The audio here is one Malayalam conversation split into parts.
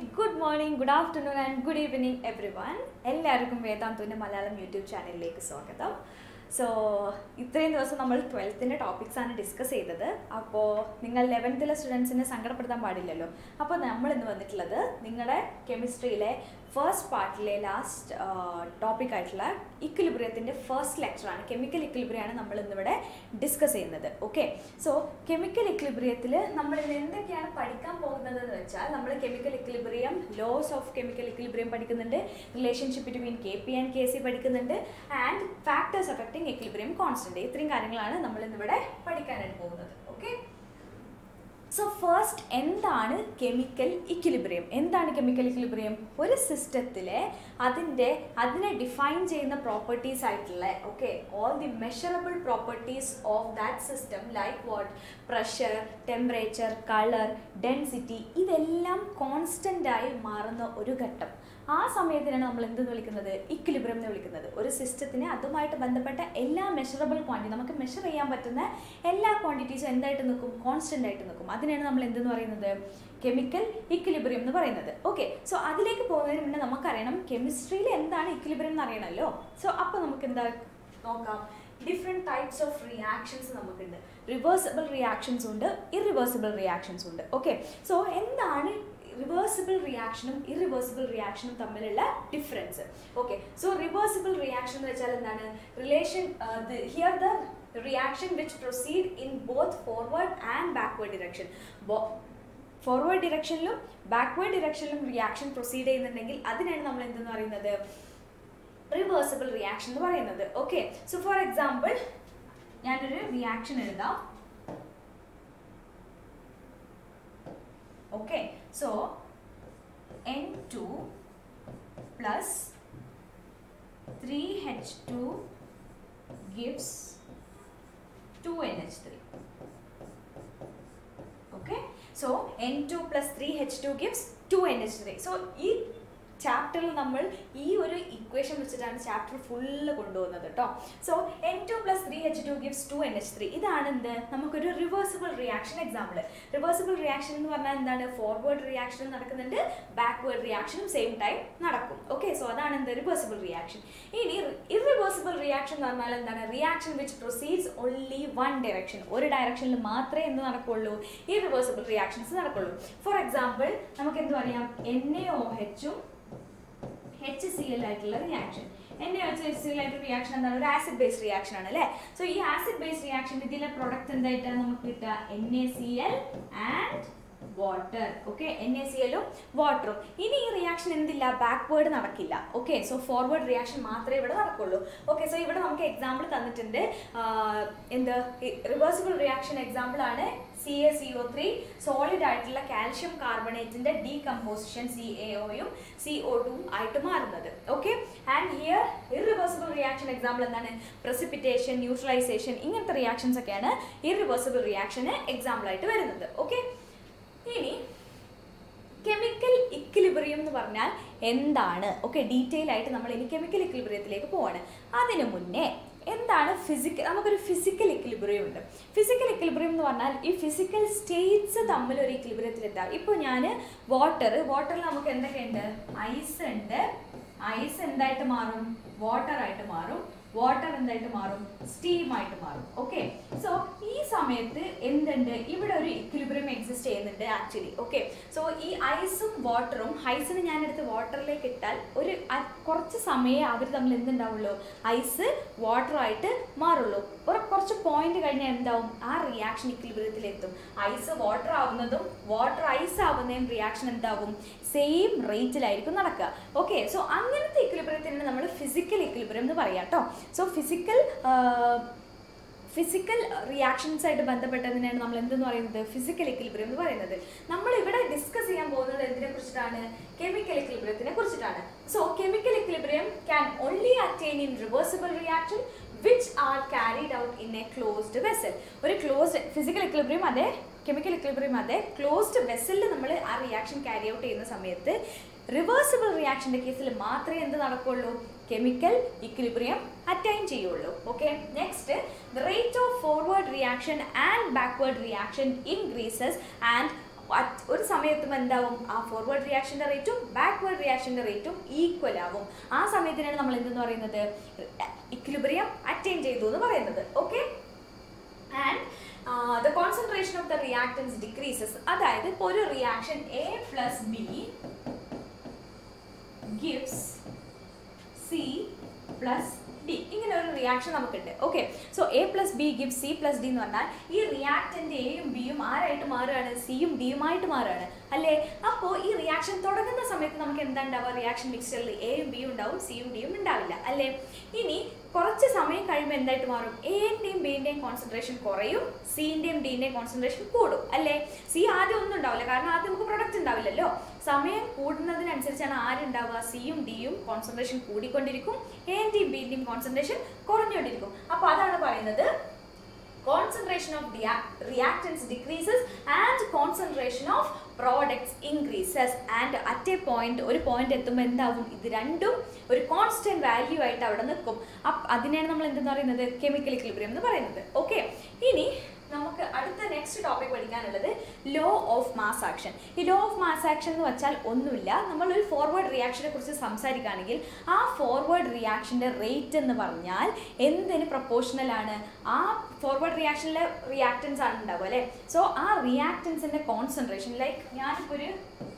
Good morning good afternoon and good evening everyone എല്ലാവർക്കും വേദാന്തുവിൻ്റെ മലയാളം യൂട്യൂബ് ചാനലിലേക്ക് സ്വാഗതം സോ ഇത്രയും ദിവസം നമ്മൾ ട്വൽത്തിൻ്റെ ടോപ്പിക്സ് ആണ് ഡിസ്കസ് ചെയ്തത് അപ്പോൾ നിങ്ങൾ ലെവൻത്തിലെ സ്റ്റുഡൻസിനെ സങ്കടപ്പെടുത്താൻ പാടില്ലല്ലോ അപ്പോൾ നമ്മൾ ഇന്ന് വന്നിട്ടുള്ളത് നിങ്ങളുടെ കെമിസ്ട്രിയിലെ ഫസ്റ്റ് പാർട്ടിലെ ലാസ്റ്റ് ടോപ്പിക് ആയിട്ടുള്ള ഇക്വിലിബ്രിയത്തിൻ്റെ ഫസ്റ്റ് ലെക്ചറാണ് കെമിക്കൽ ഇക്വിലിബ്രിയാണ് നമ്മൾ ഇന്നിവിടെ ഡിസ്കസ് ചെയ്യുന്നത് ഓക്കെ സോ കെമിക്കൽ ഇക്വിലിബ്രിയത്തിൽ നമ്മൾ ഇന്ന് എന്തൊക്കെയാണ് പഠിക്കാൻ പോകുന്നത് എന്ന് വെച്ചാൽ നമ്മൾ chemical equilibrium laws of chemical equilibrium പഠിക്കുന്നുണ്ട് relationship between K P and K C പഠിക്കുന്നുണ്ട് and factors affecting equilibrium constant ഇത്രയും കാര്യങ്ങളാണ് നമ്മൾ ഇന്നിവിടെ പഠിക്കാനായിട്ട് പോകുന്നത് ഓക്കെ സോ ഫസ്റ്റ് എന്താണ് കെമിക്കൽ ഇക്വിലിബ്രിയം എന്താണ് കെമിക്കൽ ഇക്വിലിബ്രിയം ഒരു സിസ്റ്റത്തിലെ അതിൻ്റെ അതിനെ ഡിഫൈൻ ചെയ്യുന്ന പ്രോപ്പർട്ടീസ് ആയിട്ടുള്ള okay all the measurable properties of that system like what pressure temperature colour density ഇതെല്ലാം കോൺസ്റ്റൻ്റ് ആയി മാറുന്ന ഒരു ഘട്ടം ആ സമയത്തിനാണ് നമ്മൾ എന്തെന്ന് വിളിക്കുന്നത് ഇക്വിലിബ്രിയം എന്ന് വിളിക്കുന്നത് ഒരു സിസ്റ്റത്തിന് അതുമായിട്ട് ബന്ധപ്പെട്ട എല്ലാ മെഷറബിൾ ക്വാണ്ടിറ്റി നമുക്ക് മെഷർ ചെയ്യാൻ പറ്റുന്ന എല്ലാ ക്വാണ്ടിറ്റീസും എന്തായിട്ട് നിൽക്കും കോൺസ്റ്റൻ്റ് ആയിട്ട് നിൽക്കും അതിനാണ് നമ്മൾ എന്തെന്ന് പറയുന്നത് കെമിക്കൽ ഇക്വിലിബ്രിയം എന്ന് പറയുന്നത് ഓക്കെ സോ അതിലേക്ക് പോകുന്നതിന് മുന്നേ നമുക്കറിയണം കെമിസ്ട്രിയിൽ എന്താണ് ഇക്വിലിബ്രിയം എന്ന് അറിയണമല്ലോ സോ അപ്പോൾ നമുക്ക് എന്താ നോക്കാം ഡിഫറെൻറ്റ് ടൈപ്സ് ഓഫ് റിയാക്ഷൻസ് നമുക്കുണ്ട് റിവേഴ്സിബിൾ റിയാക്ഷൻസ് ഉണ്ട് ഇറിവേഴ്സിബിൾ റിയാക്ഷൻസ് ഉണ്ട് ഓക്കെ സോ എന്താണ് റിവേഴ്സിബിൾ റിയാക്ഷനും ഇറിവേഴ്സിബിൾ റിയാക്ഷനും തമ്മിലുള്ള difference okay so reversible reaction എന്ന് വെച്ചാൽ എന്താണ് relation here the reaction which proceed in both forward and backward direction forward ഡിറക്ഷനിലും ബാക്ക്വേർഡ് ഡിറക്ഷനിലും റിയാക്ഷൻ പ്രൊസീഡ് ചെയ്യുന്നുണ്ടെങ്കിൽ അതിനാണ് നമ്മൾ എന്തെന്ന് പറയുന്നത് റിവേഴ്സിബിൾ റിയാക്ഷൻ എന്ന് പറയുന്നത് ഓക്കെ സോ ഫോർ എക്സാമ്പിൾ ഞാനൊരു റിയാക്ഷൻ എഴുതാം okay so n2 plus 3h2 gives 2nh3 okay so n2 plus 3h2 gives 2nh3 so ഈ ചാപ്റ്ററിൽ നമ്മൾ ഈ ഒരു ഇക്വേഷൻ വെച്ചിട്ടാണ് ചാപ്റ്റർ ഫുള്ള് കൊണ്ടുപോകുന്നത് കേട്ടോ so N two plus three H two gives two N H three ഇതാണ് എന്ത് നമുക്കൊരു reversible reaction example reversible reaction എന്ന് പറഞ്ഞാൽ എന്താണ് ഫോർവേഡ് റിയാക്ഷനും നടക്കുന്നുണ്ട് ബാക്ക്വേർഡ് റിയാക്ഷനും സെയിം ടൈം നടക്കും ഓക്കെ സോ അതാണ് എന്ത് റിവേഴ്സിബിൾ റിയാക്ഷൻ ഇനി ഇറിവേഴ്സിബിൾ റിയാക്ഷൻ എന്ന് പറഞ്ഞാൽ എന്താണ് reaction which proceeds only one direction ഒരു ഡയറക്ഷനിൽ മാത്രമേ എന്ത് നടക്കുള്ളൂ ഇറിവേഴ്സിബിൾ റിയാക്ഷൻസ് നടക്കുള്ളൂ ഫോർ എക്സാമ്പിൾ നമുക്ക് എന്ത് പറയാം N A O എച്ചും H C L ആയിട്ടുള്ള റിയാക്ഷൻ എന്നെ വെച്ച് എച്ച് സി എൽ ആയിട്ട് റിയാക്ഷൻ എന്താണ് ഒരു ആസിഡ് ബേസ്ഡ് റിയാക്ഷൻ ആണ് അല്ലേ സോ ഈ ആസിഡ് ബേസ്ഡ് റിയാക്ഷൻ ഇതിലെ പ്രൊഡക്റ്റ് എന്തായിട്ടാണ് നമുക്ക് കിട്ടുക N A C L and water okay N A C എല്ലും വാട്ടറും ഇനി ഈ റിയാക്ഷൻ എന്തില്ല ബാക്ക്വേർഡ് നടക്കില്ല ഓക്കെ സോ ഫോർവേഡ് റിയാക്ഷൻ മാത്രമേ ഇവിടെ നടക്കുള്ളൂ ഓക്കെ സോ ഇവിടെ നമുക്ക് എക്സാമ്പിൾ തന്നിട്ടുണ്ട് എന്ത് റിവേഴ്സിബിൾ റിയാക്ഷൻ എക്സാമ്പിൾ ആണ് C A C O three solid ആയിട്ടുള്ള കാൽഷ്യം കാർബണേറ്റിന്റെ ഡീകമ്പോസിഷൻ സി എ ഒയും സി ഒ ടു ആയിട്ട് മാറുന്നത് okay and here irreversible reaction example എന്താണ് പ്രസിപ്പിറ്റേഷൻ ന്യൂട്രലൈസേഷൻ ഇങ്ങനത്തെ റിയാക്ഷൻസ് ഒക്കെയാണ് ഇറിവേഴ്സിബിൾ റിയാക്ഷന് എക്സാമ്പിൾ ആയിട്ട് വരുന്നത് ഓക്കെ ഇനി കെമിക്കൽ ഇക്വിലിബ്രിയം എന്ന് പറഞ്ഞാൽ എന്താണ് ഓക്കെ ഡീറ്റെയിൽ ആയിട്ട് നമ്മൾ ഇനി കെമിക്കൽ ഇക്വിലിബ്രിയത്തിലേക്ക് പോവാണ് അതിനു മുന്നേ എന്താണ് ഫിസിക്കൽ നമുക്കൊരു ഫിസിക്കൽ ഇക്വിലിബ്രിയം ഉണ്ട് ഫിസിക്കൽ ഇക്വിലിബ്രിയം എന്ന് പറഞ്ഞാൽ ഈ ഫിസിക്കൽ സ്റ്റേറ്റ്സ് തമ്മിൽ ഒരു ഇക്വിലിബ്രിയത്തിലെത്താം ഇപ്പോൾ ഞാൻ വാട്ടർ വാട്ടറിൽ നമുക്ക് എന്തൊക്കെയുണ്ട് ഐസ് ഉണ്ട് ഐസ് എന്തായിട്ട് മാറും വാട്ടർ ആയിട്ട് മാറും വാട്ടർ എന്തായിട്ട് മാറും സ്റ്റീം ആയിട്ട് മാറും ഓക്കെ സോ ഈ സമയത്ത് എന്തുണ്ട് ഇവിടെ ഒരു ഇക്വിലിബ്രിയം എക്സിസ്റ്റ് ചെയ്യുന്നുണ്ട് ആക്ച്വലി ഓക്കെ സോ ഈ ഐസും വാട്ടറും ഐസിന് ഞാൻ എടുത്ത് വാട്ടറിലേക്ക് ഇട്ടാൽ ഒരു കുറച്ച് സമയം അവർ തമ്മിൽ എന്തുണ്ടാവുള്ളൂ ഐസ് വാട്ടറായിട്ട് മാറുള്ളൂ ഒരു കുറച്ച് പോയിന്റ് കഴിഞ്ഞാൽ എന്താവും ആ റിയാക്ഷൻ ഇക്വിലിബ്രിയത്തിലെത്തും ഐസ് വാട്ടർ ആവുന്നതും വാട്ടർ ഐസ് ആവുന്നതും റിയാക്ഷൻ എന്താവും സെയിം റേറ്റിലായിരിക്കും നടക്കുക ഓക്കെ സോ അങ്ങനത്തെ ഇക്വിലിബ്രിയത്തിനാണ് നമ്മൾ ഫിസിക്കൽ ഇക്വിലിബ്രിയം എന്ന് പറയാം കേട്ടോ സോ ഫിസിക്കൽ ഫിസിക്കൽ റിയാക്ഷൻസ് ആയിട്ട് ബന്ധപ്പെട്ടതിനാണ് നമ്മൾ എന്തെന്ന് പറയുന്നത് ഫിസിക്കൽ ഇക്വിലിബ്രിയം എന്ന് പറയുന്നത് നമ്മൾ ഇവിടെ ഡിസ്കസ് ചെയ്യാൻ പോകുന്നത് എന്തിനെ കുറിച്ചിട്ടാണ് കെമിക്കൽ ഇക്വിലിബ്രിയത്തിനെ കുറിച്ചിട്ടാണ് so chemical equilibrium can only attain in reversible reaction which are carried out in a closed vessel ഒരു ക്ലോസ്ഡ് ഫിസിക്കൽ ഇക്വിലിബ്രിയം അതെ കെമിക്കൽ ഇക്വിലിബ്രിയം അതെ ക്ലോസ്ഡ് വെസലിൽ നമ്മൾ ആ റിയാക്ഷൻ ക്യാരി ഔട്ട് ചെയ്യുന്ന സമയത്ത് റിവേഴ്സിബിൾ റിയാക്ഷൻ്റെ കേസിൽ മാത്രമേ എന്ത് നടക്കുള്ളൂ കെമിക്കൽ ഇക്വിലിബ്രിയം അറ്റൈൻ ചെയ്യുള്ളൂ okay next the rate of forward reaction and backward reaction increases and at- ഒരു സമയത്തും എന്താവും ആ ഫോർവേഡ് റിയാക്ഷൻ്റെ റേറ്റും ബാക്ക്വേർഡ് റിയാക്ഷൻ്റെ റേറ്റും ഈക്വൽ ആവും ആ സമയത്തിനാണ് നമ്മൾ എന്തെന്ന് പറയുന്നത് ഇക്വിലിബ്രിയം അറ്റൈൻ ചെയ്തു എന്ന് പറയുന്നത് okay and the concentration of the reactants decreases അതായത് ഇപ്പോൾ ഒരു reaction A plus B gives C plus D ഇങ്ങനെ ഒരു റിയാക്ഷൻ നമുക്കുണ്ട് okay so A plus B give C plus D എന്ന് പറഞ്ഞാൽ ഈ റിയാക്ടൻ്റെ എയും ബിയും ആരായിട്ട് മാറുകയാണ് സിയും ഡിയുമായിട്ട് മാറുകയാണ് അല്ലേ അപ്പോൾ ഈ റിയാക്ഷൻ തുടങ്ങുന്ന സമയത്ത് നമുക്ക് എന്താ ഉണ്ടാവുക റിയാക്ഷൻ മിക്സ്ചറിൽ എയും ബിയും ഉണ്ടാവും സിയും ഡിയും ഉണ്ടാവില്ല അല്ലേ ഇനി കുറച്ച് സമയം കഴിയുമ്പോൾ എന്തായിട്ട് മാറും എൻ്റെയും ബിൻ്റെയും കോൺസെൻട്രേഷൻ കുറയും സിൻ്റെയും ഡിൻ്റെയും കോൺസെൻട്രേഷൻ കൂടും അല്ലേ സി ആദ്യം ഒന്നും ഉണ്ടാവില്ല കാരണം ആദ്യം നമുക്ക് പ്രൊഡക്റ്റ് ഉണ്ടാവില്ലല്ലോ സമയം കൂടുന്നതിനനുസരിച്ചാണ് ആരുണ്ടാവുക സിയും ഡിയും കോൺസെൻട്രേഷൻ കൂടിക്കൊണ്ടിരിക്കും എൻ്റെയും ബിൻ്റെയും കോൺസെൻട്രേഷൻ കുറഞ്ഞുകൊണ്ടിരിക്കും അപ്പോൾ അതാണ് പറയുന്നത് concentration of dia- reactants decreases and concentration of products increases and at a point ഒരു പോയിന്റ് എത്തുമ്പോൾ എന്താവും ഇത് രണ്ടും ഒരു കോൺസ്റ്റന്റ് വാല്യൂ ആയിട്ട് അവിടെ നിൽക്കും അപ്പ് അതിനെയാണ് നമ്മൾ എന്തെന്ന് പറയുന്നത് കെമിക്കൽ ഇക്വിലിബ്രിയം എന്ന് പറയുന്നത് ഓക്കെ ഇനി നമുക്ക് അടുത്ത നെക്സ്റ്റ് ടോപ്പിക് പഠിക്കാനുള്ളത് ലോ ഓഫ് മാസ് ആക്ഷൻ ഈ ലോ ഓഫ് മാസ് ആക്ഷൻ എന്ന് വെച്ചാൽ ഒന്നുമില്ല നമ്മളൊരു ഫോർവേഡ് റിയാക്ഷനെ കുറിച്ച് സംസാരിക്കുകയാണെങ്കിൽ ആ ഫോർവേഡ് റിയാക്ഷൻ്റെ റേറ്റ് എന്ന് പറഞ്ഞാൽ എന്തിന് പ്രപ്പോർഷണൽ ആണ് ആ ഫോർവേഡ് റിയാക്ഷനിലെ റിയാക്റ്റൻസ് ആണ് ഉണ്ടാവുക അല്ലേ സോ ആ റിയാക്റ്റൻസിൻ്റെ കോൺസെൻട്രേഷൻ ലൈക്ക് ഞാനിപ്പോൾ ഒരു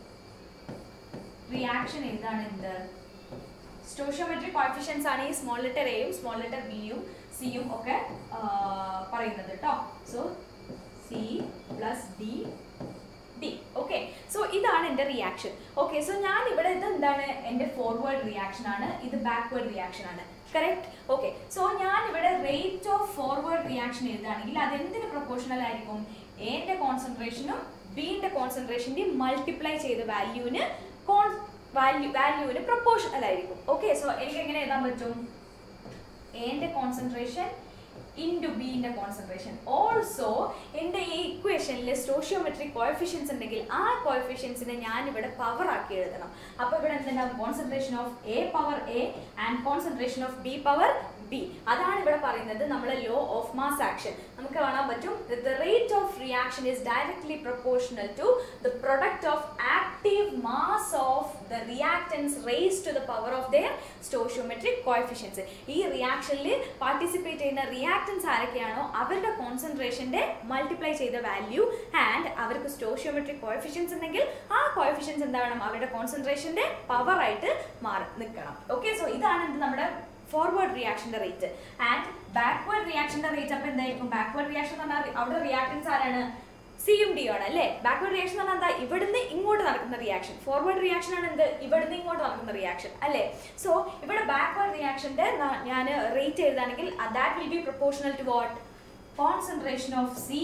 റിയാക്ഷൻ ഏതാണ് എന്ത് സ്റ്റോഷ്യോമെട്രിക് കോഫിഷ്യൻസ് ആണ് ഈ സ്മോൾ ലെറ്റർ എയും സ്മോൾ ലെറ്റർ ബിയും സിയും ഒക്കെ ആ, പറയുന്നത് കേട്ടോ so C plus D D okay so ഇതാണ് എൻ്റെ റിയാക്ഷൻ ഓക്കെ സോ ഞാൻ ഇവിടെ ഇത് എന്താണ് എൻ്റെ ഫോർവേഡ് റിയാക്ഷൻ ആണ് ഇത് ബാക്ക്വേർഡ് റിയാക്ഷൻ ആണ് കറക്റ്റ് ഓക്കെ സോ ഞാൻ ഇവിടെ റേറ്റ് ഓഫ് ഫോർവേഡ് റിയാക്ഷൻ എഴുതുകയാണെങ്കിൽ അത് എന്തിന് പ്രൊപ്പോർഷണൽ ആയിരിക്കും എൻ്റെ കോൺസെൻട്രേഷനും ബിൻ്റെ കോൺസെൻട്രേഷൻ്റെയും മൾട്ടിപ്ലൈ ചെയ്ത വാല്യൂവിന് കോൺ വാല്യൂ വാല്യൂവിന് പ്രൊപ്പോർഷണൽ ആയിരിക്കും ഓക്കെ സോ എനിക്ക് എങ്ങനെ എഴുതാൻ പറ്റും എൻ്റെ കോൺസെൻട്രേഷൻ ഇൻറ്റു ബിൻ്റെ കോൺസെൻട്രേഷൻ ഓൾസോ എൻ്റെ ഈ ഇക്വേഷനിൽ സ്റ്റോഷ്യോമെട്രിക് കോയഫിഷ്യൻസ് ഉണ്ടെങ്കിൽ ആ കോയഫിഷ്യൻസിനെ ഞാൻ ഇവിടെ പവർ ആക്കി എഴുതണം അപ്പോൾ ഇവിടെ എന്തുണ്ടാവും concentration of A power A and concentration of B power B അതാണ് ഇവിടെ പറയുന്നത് നമ്മുടെ ലോ ഓഫ് മാസ് ആക്ഷൻ നമുക്ക് കാണാൻ പറ്റും the rate of reaction is directly proportional to the product of active mass of the reactants raise to the power of their stoichiometric coefficients ഈ റിയാക്ഷനിൽ പാർട്ടിസിപ്പേറ്റ് ചെയ്യുന്ന റിയാക്ടൻസ് ആരൊക്കെയാണോ അവരുടെ കോൺസെൻട്രേഷൻ്റെ മൾട്ടിപ്ലൈ ചെയ്ത വാല്യൂ ആൻഡ് അവർക്ക് സ്റ്റോഷ്യോമെട്രിക് കോയഫിഷ്യൻസ് ഉണ്ടെങ്കിൽ ആ കോയഫിഷ്യൻസ് എന്താവണം അവരുടെ കോൺസെൻട്രേഷൻ്റെ പവർ ആയിട്ട് മാറി നിൽക്കണം ഓക്കെ സോ ഇതാണ് എന്ത് നമ്മുടെ ഫോർവേഡ് റിയാക്ഷൻ്റെ റേറ്റ് ആൻഡ് ബാക്ക്വേർഡ് റിയാക്ഷൻ്റെ റേറ്റ് അപ്പോൾ എന്തായിരിക്കും ബാക്ക്വേർഡ് റിയാക്ഷൻ എന്ന് പറഞ്ഞാൽ അവിടെ റിയാക്ടൻസ് ആരാണ് സിയും ഡി ആണ് അല്ലേ ബാക്ക്വേർഡ് റിയാക്ഷൻ എന്ന് പറഞ്ഞാൽ എന്താ ഇവിടുന്ന് ഇങ്ങോട്ട് നടക്കുന്ന റിയാക്ഷൻ ഫോർവേഡ് റിയാക്ഷൻ ആണ് എന്ത് ഇവിടുന്ന് ഇങ്ങോട്ട് നടക്കുന്ന റിയാക്ഷൻ അല്ലേ സോ ഇവിടെ ബാക്ക്വേർഡ് റിയാക്ഷൻ്റെ ഞാൻ റേറ്റ് എഴുതുകയാണെങ്കിൽ that will be proportional to what concentration of C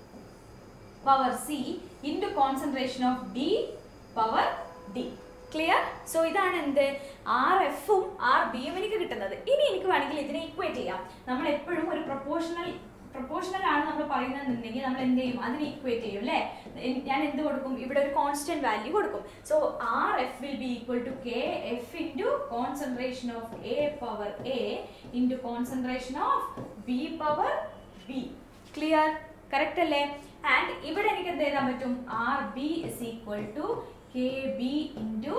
power C into concentration of D power D clear so ഇതാണ് എന്ത് ആർ എഫും ആർ ബിയും എനിക്ക് കിട്ടുന്നത് ഇനി എനിക്ക് വേണമെങ്കിൽ ഇതിനെ ഇക്വേറ്റ് ചെയ്യാം നമ്മൾ എപ്പോഴും ഒരു പ്രൊപ്പോർഷണൽ പ്രൊപ്പോർഷണൽ ആണ് നമ്മൾ പറയുന്നതെന്നുണ്ടെങ്കിൽ നമ്മൾ എന്ത് ചെയ്യും അതിനെ ഇക്വേറ്റ് ചെയ്യും അല്ലേ എൻ- ഞാൻ എന്ത് കൊടുക്കും ഇവിടെ ഒരു കോൺസ്റ്റന്റ് വാല്യൂ കൊടുക്കും so R F will be equal to K F into concentration of A power A into concentration of B power B clear correct അല്ലേ ആൻഡ് ഇവിടെ എനിക്ക് എന്ത് എഴുതാൻ പറ്റും R B is equal to K B into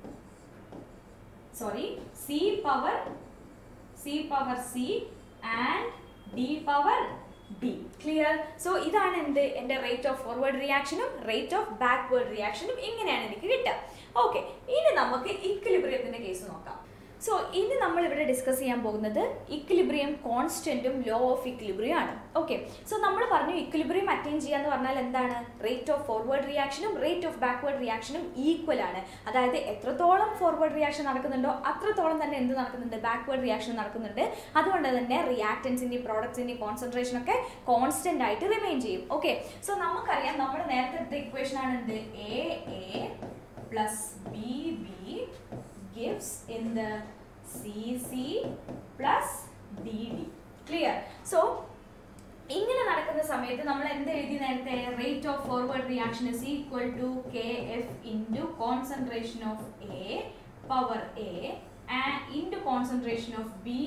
sorry C power C power C and D power D clear so ഇതാണ് എന്ത് എൻ്റെ റേറ്റ് ഓഫ് ഫോർവേഡ് റിയാക്ഷനും റേറ്റ് ഓഫ് ബാക്ക്വേർഡ് റിയാക്ഷനും ഇങ്ങനെയാണ് എനിക്ക് കിട്ടുക ഓക്കെ ഇനി നമുക്ക് ഇക്വിലിബ്രിയത്തിൻ്റെ കേസ് നോക്കാം സോ ഇനി നമ്മൾ ഇവിടെ ഡിസ്കസ് ചെയ്യാൻ പോകുന്നത് ഇക്വിലിബ്രിയം കോൺസ്റ്റന്റും ലോ ഓഫ് ഇക്വിലിബ്രിയം ആണ് ഓക്കെ സോ നമ്മൾ പറഞ്ഞു ഇക്വിലിബ്രിയം അറ്റൈൻ ചെയ്യാന്ന് പറഞ്ഞാൽ എന്താണ് റേറ്റ് ഓഫ് ഫോർവേഡ് റിയാക്ഷനും റേറ്റ് ഓഫ് ബാക്ക്വേർഡ് റിയാക്ഷനും ഈക്വൽ ആണ് അതായത് എത്രത്തോളം ഫോർവേഡ് റിയാക്ഷൻ നടക്കുന്നുണ്ടോ അത്രത്തോളം തന്നെ എന്ത് നടക്കുന്നുണ്ട് ബാക്ക്വേർഡ് റിയാക്ഷൻ നടക്കുന്നുണ്ട് അതുകൊണ്ട് തന്നെ റിയാക്ടൻസിൻ്റെയും പ്രോഡക്ട്സിൻ്റെയും കോൺസെൻട്രേഷൻ ഒക്കെ കോൺസ്റ്റന്റ് ആയിട്ട് റിമെയിൻ ചെയ്യും ഓക്കെ സോ നമുക്കറിയാം നമ്മൾ നേരത്തെ എടുത്ത ഇക്വേഷൻ ആണ് എന്ത് A A plus B B gives in the CC plus DD. Clear? So, ഇങ്ങനെ നടക്കുന്ന സമയത്ത് നമ്മൾ എന്ത് എഴുതി നേരത്തെ rate of forward reaction is equal to K F into concentration of A power A into concentration of B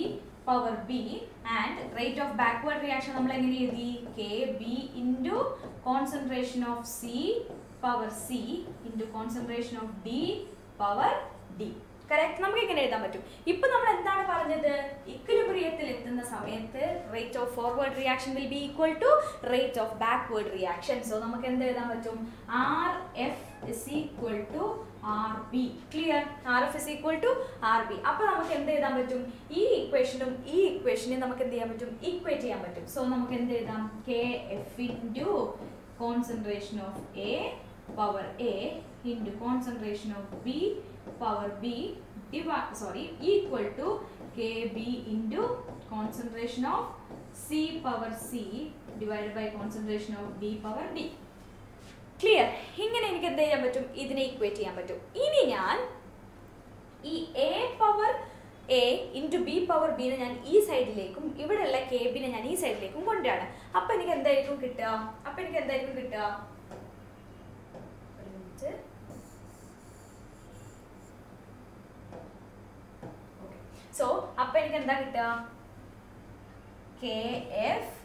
power B and rate of backward reaction നമ്മൾ എങ്ങനെ എഴുതി K B into concentration of C power C into concentration of D power D correct നമുക്ക് എങ്ങനെ എഴുതാൻ പറ്റും ഇപ്പൊ നമ്മൾ എന്താണ് പറഞ്ഞത് ഇക്വിലിബ്രിയത്തിൽ എത്തുന്ന സമയത്ത് rate of forward reaction will be equal to rate of backward reaction so നമുക്ക് എന്ത് എഴുതാൻ പറ്റും R F is equal to R B clear R F is equal to R B അപ്പൊ നമുക്ക് എന്ത് എഴുതാൻ പറ്റും ഈ ഇക്വേഷനും ഈ ഇക്വേഷനും നമുക്ക് എന്ത് ചെയ്യാൻ പറ്റും ഈക്വേറ്റ് ചെയ്യാൻ പറ്റും സോ നമുക്ക് എന്ത് എഴുതാം K F into concentration of A power A into concentration of B power b divide sorry equal to kb into concentration of c power c divided by concentration of d power d clear ഇങ്ങനെ എനിക്ക് എന്ത് ചെയ്യാൻ പറ്റും ഇതിനെ ഇക്വേറ്റ് ചെയ്യാൻ പറ്റും ഇനി ഞാൻ ഈ A power A into B power ബിനെ ഞാൻ ഈ സൈഡിലേക്കും ഇവിടെയുള്ള കെ ബിനെ ഞാൻ ഈ സൈഡിലേക്കും കൊണ്ടുവരാണ് അപ്പൊ എനിക്ക് എന്തായിരിക്കും കിട്ടുക അപ്പൊ എനിക്ക് എന്തായിരിക്കും കിട്ടുക ഒരു മിനിറ്റ് സോ അപ്പൊ എനിക്ക് എന്താ കിട്ടുക K F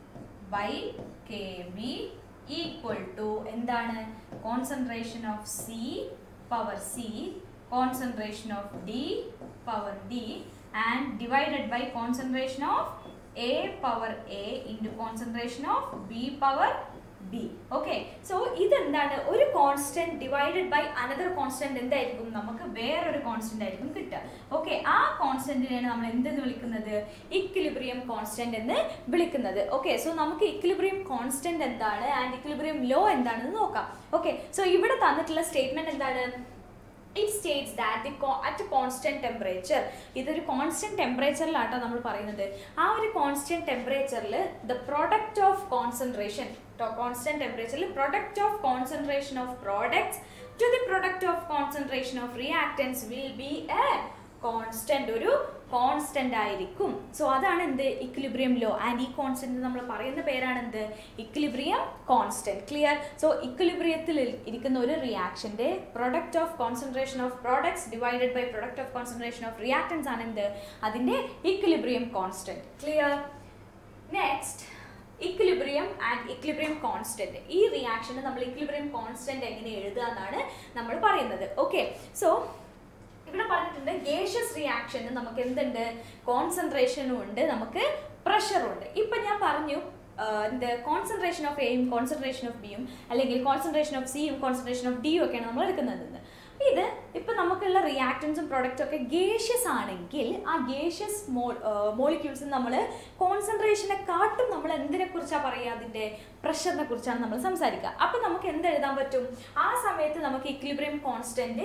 by K B equal to എന്താണ് concentration of C power C concentration of D power D and divided by concentration of A power A into concentration of B power B okay so ഇതെന്താണ് ഒരു constant divided by another constant എന്തായിരിക്കും നമുക്ക് വേറൊരു കോൺസ്റ്റന്റ് ആയിരിക്കും കിട്ടുക ഓക്കെ ആ കോൺസ്റ്റന്റിനെയാണ് നമ്മൾ എന്തെന്ന് വിളിക്കുന്നത് ഇക്വിലിബ്രിയം കോൺസ്റ്റന്റ് എന്ന് വിളിക്കുന്നത് ഓക്കെ സോ നമുക്ക് ഇക്വിലിബ്രിയം കോൺസ്റ്റന്റ് എന്താണ് ആൻഡ് ഇക്വിലിബ്രിയം ലോ എന്താണെന്ന് നോക്കാം ഓക്കെ സോ ഇവിടെ തന്നിട്ടുള്ള സ്റ്റേറ്റ്മെന്റ് എന്താണ് it states that the at constant temperature ഇതൊരു കോൺസ്റ്റന്റ് ടെമ്പറേച്ചറിലാട്ടോ നമ്മൾ പറയുന്നത് ആ ഒരു കോൺസ്റ്റന്റ് ടെമ്പറേച്ചറിൽ the product of concentration constant ടെമ്പറേച്ചറിൽ product of concentration of products to the product of concentration of reactants will be a constant ഒരു കോൺസ്റ്റന്റ് ആയിരിക്കും സോ അതാണ് എന്ത് ഇക്വിലിബ്രിയം ലോ ആൻഡ് ഈ കോൺസ്റ്റന്റ് നമ്മൾ പറയുന്ന പേരാണ് എന്ത് ഇക്വിലിബ്രിയം കോൺസ്റ്റന്റ് ക്ലിയർ സോ ഇക്വിലിബ്രിയത്തിൽ ഇരിക്കുന്ന ഒരു റിയാക്ഷന്റെ product of concentration of products divided by product of concentration of reactants ആണ് എന്ത് അതിന്റെ equilibrium constant clear next equilibrium and equilibrium constant ഈ റിയാക്ഷന് നമ്മൾ ഇക്വിലിബ്രിയം കോൺസ്റ്റന്റ് എങ്ങനെ എഴുതുക എന്നാണ് നമ്മൾ പറയുന്നത് ഓക്കെ സോ ഇവിടെ പറഞ്ഞിട്ടുണ്ട് ഗേഷ്യസ് റിയാക്ഷന് നമുക്ക് എന്തുണ്ട് കോൺസെൻട്രേഷനും ഉണ്ട് നമുക്ക് പ്രഷറും ഉണ്ട് ഇപ്പൊ ഞാൻ പറഞ്ഞു എന്ത് കോൺസെൻട്രേഷൻ ഓഫ് എയും കോൺസെൻട്രേഷൻ ഓഫ് ബിയും അല്ലെങ്കിൽ കോൺസെൻട്രേഷൻ ഓഫ് സിയും കോൺസെൻട്രേഷൻ ഓഫ് ഡിയും ഒക്കെയാണ് നമ്മൾ എടുക്കുന്നത് ഇത് ഇപ്പൊ നമുക്കുള്ള റിയാക്ടൻസും പ്രൊഡക്റ്റും ഒക്കെ ഗേഷ്യസ് ആണെങ്കിൽ ആ ഗേഷ്യസ് മോ മോളിക്യൂൾസ് നമ്മൾ കോൺസെൻട്രേഷനെ കാട്ടും നമ്മൾ എന്തിനെ കുറിച്ചാണ് പറയുക അതിന്റെ പ്രഷറിനെ കുറിച്ചാണ് നമ്മൾ സംസാരിക്കുക അപ്പൊ നമുക്ക് എന്ത് എഴുതാൻ പറ്റും ആ സമയത്ത് നമുക്ക് ഇക്വിലിബ്രിയം കോൺസ്റ്റന്റ്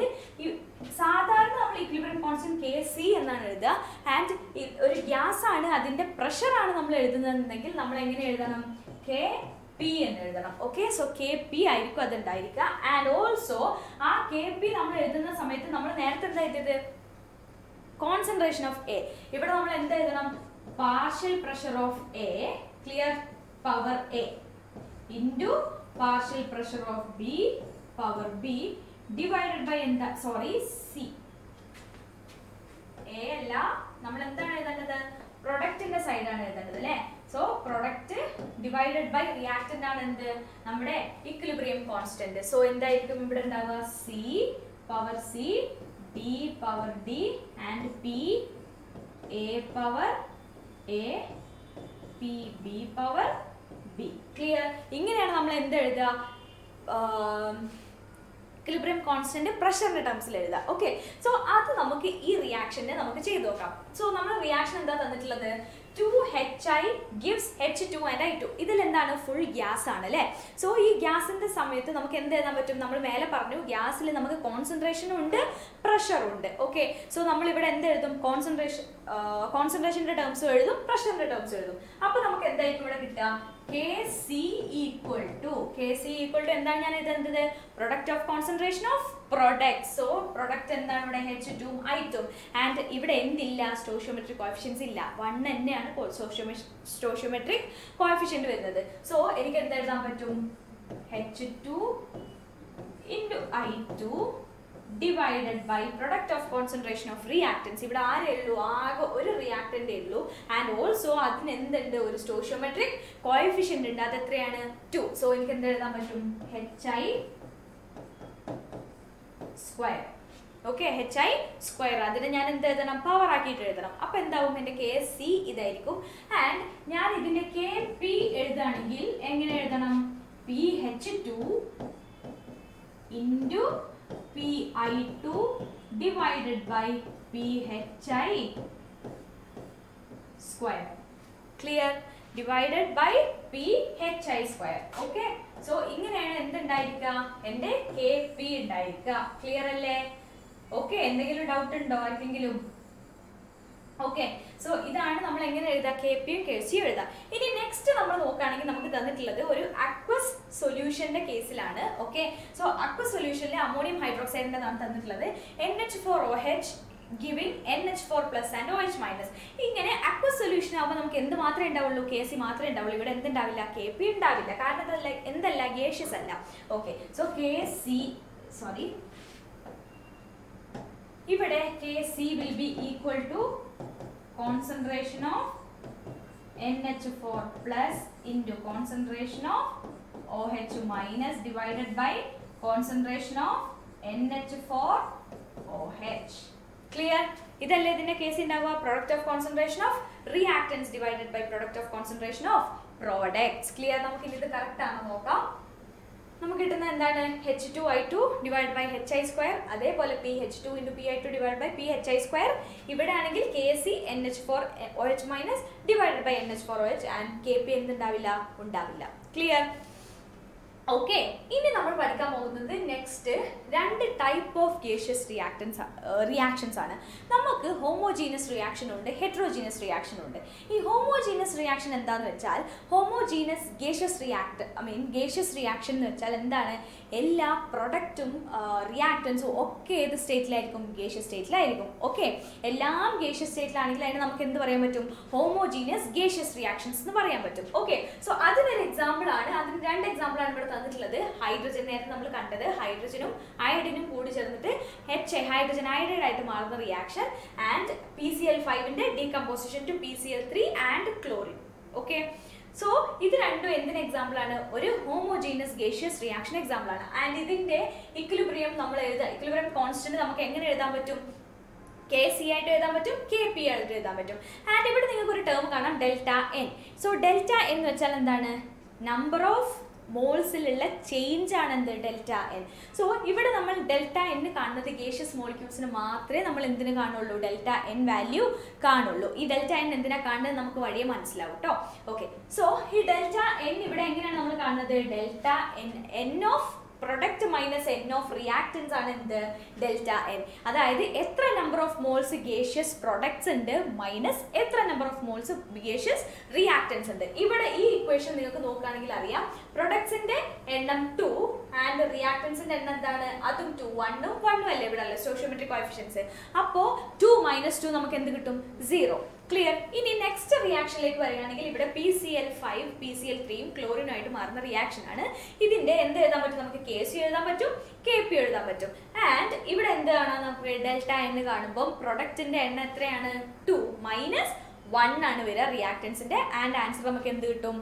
സാധാരണ നമ്മൾ ഇക്വിലിബ്രിയം കോൺസ്റ്റന്റ് കെ സി എന്നാണ് എഴുതുക ആൻഡ് ഒരു ഗ്യാസ് ആണ് അതിന്റെ പ്രഷറാണ് നമ്മൾ എഴുതുന്നതെങ്കിൽ നമ്മൾ എങ്ങനെ എഴുതണം കെ പി എന്ന് എഴുതണം ഓക്കെ സോ കെ പി ആയിരിക്കും അത് ഉണ്ടായിരിക്കുക ആൻഡ് ഓൾസോ ആ കെ പി നമ്മൾ എഴുതുന്ന സമയത്ത് നമ്മൾ നേരത്തെ എന്താ എഴുതിയത് കോൺസെൻട്രേഷൻ ഓഫ് എ ഇവിടെ നമ്മൾ എന്ത് എഴുതണം partial pressure of A clear power A into partial pressure of B power B divided by എന്താ സോറി സി എ അല്ല നമ്മൾ എന്താണ് എഴുതേണ്ടത് പ്രൊഡക്റ്റിന്റെ സൈഡാണ് എഴുതേണ്ടത് അല്ലേ so product divided by reactant ആണ് എന്ത് നമ്മുടെ ഇക്വിലിബ്രിയം കോൺസ്റ്റന്റ് സോ എന്തായിരിക്കും ഇവിടെ ഉണ്ടാവുക C power C D power D and P A power A P B power B clear ഇങ്ങനെയാണ് നമ്മൾ എന്ത് എഴുതുക ഇക്വിലിബ്രിയം കോൺസ്റ്റന്റ് പ്രഷറിന്റെ ടേംസിൽ എഴുതുക ഓക്കെ സോ അത് നമുക്ക് ഈ റിയാക്ഷനെ നമുക്ക് ചെയ്തു നോക്കാം സോ നമ്മുടെ റിയാക്ഷൻ എന്താ തന്നിട്ടുള്ളത് two H I gives H two and I two ഇതിൽ എന്താണ് ഫുൾ ഗ്യാസ് ആണ് അല്ലേ സോ ഈ ഗ്യാസിന്റെ സമയത്ത് നമുക്ക് എന്ത് എഴുതാൻ പറ്റും നമ്മൾ മേലെ പറഞ്ഞു ഗ്യാസിൽ നമുക്ക് കോൺസെൻട്രേഷനും ഉണ്ട് പ്രഷറും ഉണ്ട് ഓക്കെ സോ നമ്മൾ ഇവിടെ എന്ത് എഴുതും കോൺസെൻട്രേഷൻ കോൺസെൻട്രേഷന്റെ ടേംസും എഴുതും പ്രഷറിന്റെ ടേംസും എഴുതും അപ്പൊ നമുക്ക് എന്തായിരിക്കും ഇവിടെ കിട്ടുക K C equal to K C equal to എന്താണ് ഞാൻ എഴുതേണ്ടത് product of concentration of product so product എന്താണ് ഇവിടെ H two I two and ഇവിടെ എന്തില്ല സ്റ്റോഷ്യോമെട്രിക് കോഫിഷ്യൻസ് ഇല്ല വൺ തന്നെയാണ് സ്റ്റോഷ്യോമെട്രിക് കോഫിഷ്യന്റ് വരുന്നത് സോ എനിക്ക് എന്ത് എഴുതാൻ പറ്റും H two into I two divided by product of concentration of reactants ഇവിടെ ആരേ ഉള്ളൂ ആകെ ഒരു റിയാക്ടൻ്റേ ഉള്ളൂ ആൻഡ് ഓൾസോ അതിന് എന്തുണ്ട് ഒരു സ്റ്റോഷ്യോമെട്രിക് കോയഫിഷ്യൻ്റ് ഉണ്ട് അത് എത്രയാണ് ടു സോ എനിക്ക് എന്ത് എഴുതാൻ പറ്റും H I square okay H I square അതിന് ഞാൻ എന്ത് എഴുതണം പവർ ആക്കിയിട്ട് എഴുതണം അപ്പൊ എന്താവും എൻ്റെ കെ സി ഇതായിരിക്കും ആൻഡ് ഞാൻ ഇതിന്റെ കെ പി എഴുതുകയാണെങ്കിൽ എങ്ങനെ എഴുതണം P H two into P I two divided by P H I square clear divided by P H I square okay so ഇങ്ങനെയാണ് എന്തുണ്ടായിരിക്കുക എൻ്റെ കെ പി ഉണ്ടായിരിക്കുക ക്ലിയർ അല്ലേ ഓക്കെ എന്തെങ്കിലും ഡൗട്ട് ഉണ്ടോ ആർക്കെങ്കിലും ഓക്കെ സോ ഇതാണ് നമ്മൾ എങ്ങനെ എഴുതുക കെ പിയും കെ സിയും എഴുതാം ഇനി നെക്സ്റ്റ് നമ്മൾ നോക്കുകയാണെങ്കിൽ നമുക്ക് തന്നിട്ടുള്ളത് ഒരു അക്വസ് സൊല്യൂഷന്റെ കേസിലാണ് ഓക്കെ സോ അക്വസ് സൊല്യൂഷനിലെ അമോണിയം ഹൈഡ്രോക്സൈഡിന്റെ നാം തന്നിട്ടുള്ളത് N H four O H giving N H four plus and O H minus ഇങ്ങനെ അക്വസ് സൊല്യൂഷൻ ആകുമ്പോൾ നമുക്ക് എന്ത് മാത്രമേ ഉണ്ടാവുള്ളൂ കെ സി മാത്രമേ ഉണ്ടാവുള്ളൂ ഇവിടെ എന്തുണ്ടാവില്ല കെ പി ഉണ്ടാവില്ല കാരണം അതല്ല എന്തല്ല ഗേഷ്യസ് അല്ല okay so K C sorry ഇവിടെ K C will be equal to concentration of N H four plus into concentration of O H minus divided by concentration of N H four O H clear ഇതല്ലേ ഇതിന്റെ കേസ് ഉണ്ടാവുക product of concentration of reactants divided by product of concentration of products clear നമുക്ക് ഇനി ഇത് കറക്റ്റ് ആണോ നോക്കാം നമുക്ക് കിട്ടുന്ന എന്താണ് H two I two divide by H I square അതേപോലെ P H two into P I two divide by P H I square ഇവിടെ ആണെങ്കിൽ K C N H four O H minus divided by N H four O H and K P എന്തുണ്ടാവില്ല ഉണ്ടാവില്ല ക്ലിയർ ഓക്കെ ഇനി നമ്മൾ പഠിക്കാൻ പോകുന്നത് നെക്സ്റ്റ് രണ്ട് type of gaseous reactants reactions ആണ് നമുക്ക് ഹോമോജീനസ് റിയാക്ഷൻ ഉണ്ട് ഹെട്രോജീനസ് റിയാക്ഷൻ ഉണ്ട് ഈ ഹോമോജീനസ് റിയാക്ഷൻ എന്താന്ന് വെച്ചാൽ homogeneous gaseous react I mean gaseous reaction എന്ന് വെച്ചാൽ എന്താണ് എല്ലാ പ്രൊഡക്റ്റും റിയാക്ടൻസും ഒക്കെ ഏത് സ്റ്റേറ്റിലായിരിക്കും ഗേഷ്യസ് സ്റ്റേറ്റിലായിരിക്കും ഓക്കെ എല്ലാം ഗേഷ്യസ് സ്റ്റേറ്റിലാണെങ്കിൽ അതിന് നമുക്ക് എന്ത് പറയാൻ പറ്റും ഹോമോജീനിയസ് ഗേഷ്യസ് റിയാക്ഷൻസ് എന്ന് പറയാൻ പറ്റും ഓക്കെ സോ അതിനൊരു എക്സാമ്പിൾ ആണ് അതിന് രണ്ട് എക്സാമ്പിൾ ആണ് ഇവിടെ തന്നിട്ടുള്ളത് ഹൈഡ്രജൻ നേരത്തെ നമ്മൾ കണ്ടത് ഹൈഡ്രജനും അയഡിനും കൂടി ചേർന്നിട്ട് എച്ച് ഹൈഡ്രജൻ അയഡൈഡ് ആയിട്ട് മാറുന്ന reaction and P C L ഫൈവിന്റെ decomposition to P C L three and chlorine okay so ഇത് രണ്ടും എന്തിന് എക്സാമ്പിൾ ആണ് ഒരു ഹോമോജീനസ് ഗേഷ്യസ് റിയാക്ഷൻ എക്സാമ്പിൾ ആണ് ആൻഡ് ഇതിന്റെ ഇക്വിലിബ്രിയം നമ്മൾ എഴുതാം ഇക്വിലിബ്രിയം കോൺസ്റ്റന്റ് നമുക്ക് എങ്ങനെ എഴുതാൻ പറ്റും കെ സി ആയിട്ട് എഴുതാൻ പറ്റും കെ പി ആയിട്ട് എഴുതാൻ പറ്റും ആൻഡ് ഇവിടെ നിങ്ങൾക്ക് ഒരു ടേം കാണാം ഡെൽറ്റ എൻ സോ ഡെൽറ്റ എന്ന് വെച്ചാൽ എന്താണ് നമ്പർ ഓഫ് മോൾസിലുള്ള ചേഞ്ച് ആണ് എന്ത് ഡെൽറ്റ എൻ സോ ഇവിടെ നമ്മൾ ഡെൽറ്റ എൻ കാണുന്നത് ഗേഷ്യസ് മോളിക്യൂൾസിന് മാത്രമേ നമ്മൾ എന്തിനു കാണുള്ളൂ ഡെൽറ്റ എൻ വാല്യൂ കാണുള്ളൂ ഈ ഡെൽറ്റ എൻ എന്തിനാ കാണുന്നത് നമുക്ക് വഴിയെ മനസ്സിലാവും കേട്ടോ ഓക്കെ സോ ഈ ഡെൽറ്റ എൻ ഇവിടെ എങ്ങനെയാണ് നമ്മൾ കാണുന്നത് delta N N of product minus N of reactants ആണ് എന്ത് ഡെൽറ്റ എൻ അതായത് എത്ര number of moles gaseous products ഉണ്ട് മൈനസ് എത്ര number of moles gaseous reactants ഉണ്ട് ഇവിടെ ഈ ഇക്വേഷൻ നിങ്ങൾക്ക് നോക്കുകയാണെങ്കിൽ അറിയാം പ്രൊഡക്ട്സിന്റെ എണ്ണം ടു ആൻഡ് റിയാക്ടൻസിന്റെ എണ്ണം എന്താണ് അതും ടു വണ്ണും വണ്ണും അല്ലേ ഇവിടെ അല്ലേ സ്റ്റോഷ്യോമെട്രിക് കോഫിഷ്യൻസ് അപ്പോൾ ടു മൈനസ് ടു നമുക്ക് എന്ത് കിട്ടും സീറോ ക്ലിയർ ഇനി നെക്സ്റ്റ് റിയാക്ഷനിലേക്ക് വരികയാണെങ്കിൽ ഇവിടെ P C L five P C L ത്രീയും ക്ലോറിനുമായിട്ട് മാറുന്ന റിയാക്ഷൻ ആണ് ഇതിന്റെ എന്ത് എഴുതാൻ പറ്റും നമുക്ക് കെ സി എഴുതാൻ പറ്റും കെ പി എഴുതാൻ പറ്റും ആൻഡ് ഇവിടെ എന്താണ് നമുക്ക് ഡെൽറ്റ എന്ന് കാണുമ്പോൾ പ്രൊഡക്റ്റിന്റെ എണ്ണം എത്രയാണ് ടു മൈനസ് വൺ ആണ് വരിക റിയാക്ടൻസിന്റെ ആൻഡ് ആൻസർ നമുക്ക് എന്ത് കിട്ടും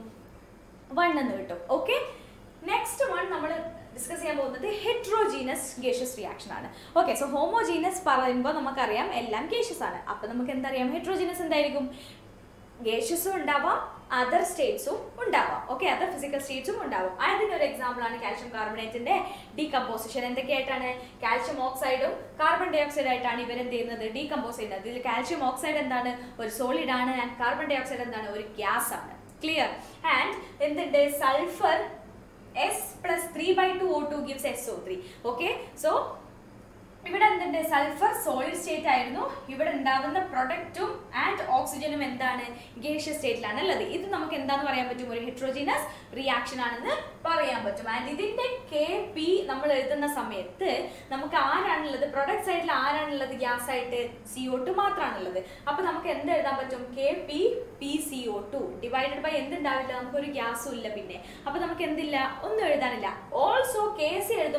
വൺ എന്ന് കിട്ടും ഓക്കെ നെക്സ്റ്റ് വൺ നമ്മൾ ഡിസ്കസ് ചെയ്യാൻ പോകുന്നത് ഹെട്രോജീനസ് ഗേഷ്യസ് റിയാക്ഷൻ ആണ് ഓക്കെ സോ ഹോമോജീനസ് പറയുമ്പോൾ നമുക്കറിയാം എല്ലാം ഗേഷ്യസ് ആണ് അപ്പം നമുക്ക് എന്തറിയാം ഹെട്രോജീനസ് എന്തായിരിക്കും ഗേഷ്യസും ഉണ്ടാവാം അതർ സ്റ്റേറ്റ്സും ഉണ്ടാവാം ഓക്കെ അതർ ഫിസിക്കൽ സ്റ്റേറ്റ്സും ഉണ്ടാവും അതിനൊരു എക്സാമ്പിൾ ആണ് കാൽഷ്യം കാർബണേറ്റിന്റെ ഡീകമ്പോസിഷൻ എന്തൊക്കെയായിട്ടാണ് കാൽഷ്യം ഓക്സൈഡും കാർബൺ ഡൈ ഓക്സൈഡ് ആയിട്ടാണ് ഇവർ എന്ത് ചെയ്യുന്നത് ഡീകമ്പോസ് ചെയ്യുന്നത് ഇതിൽ കാൽഷ്യം ഓക്സൈഡ് എന്താണ് ഒരു സോളിഡ് ആണ് ആൻഡ് കാർബൺ ഡൈ ഓക്സൈഡ് എന്താണ് ഒരു ഗ്യാസ് ആണ് ക്ലിയർ ആൻഡ് എന്തുണ്ട് sulphur S plus three by two O two gives S O three okay so ഇവിടെ എന്തുണ്ട് സൾഫർ സോളിഡ് സ്റ്റേറ്റ് ആയിരുന്നു ഇവിടെ ഉണ്ടാവുന്ന പ്രൊഡക്റ്റും ആൻഡ് ഓക്സിജനും എന്താണ് ഗേഷ്യസ് സ്റ്റേറ്റിലാണ് ഉള്ളത് ഇത് നമുക്ക് എന്താന്ന് പറയാൻ പറ്റും ഒരു ഹെട്രോജീനസ് റിയാക്ഷൻ ആണെന്ന് പറയാൻ പറ്റും ആൻഡ് ഇതിന്റെ കെ പി നമ്മൾ എഴുതുന്ന സമയത്ത് നമുക്ക് ആരാണുള്ളത് പ്രൊഡക്റ്റ് സൈഡിൽ ആരാണുള്ളത് ഗ്യാസ് ആയിട്ട് സി ഒ ടു മാത്രമാണുള്ളത് അപ്പൊ നമുക്ക് എന്ത് എഴുതാൻ പറ്റും K P P C O two divided by എന്തുണ്ടാവില്ല നമുക്കൊരു ഗ്യാസും ഇല്ല പിന്നെ അപ്പൊ നമുക്ക് എന്തില്ല ഒന്നും എഴുതാനില്ല ഓൾസോ കെ സി എഴുതുമ്പോൾ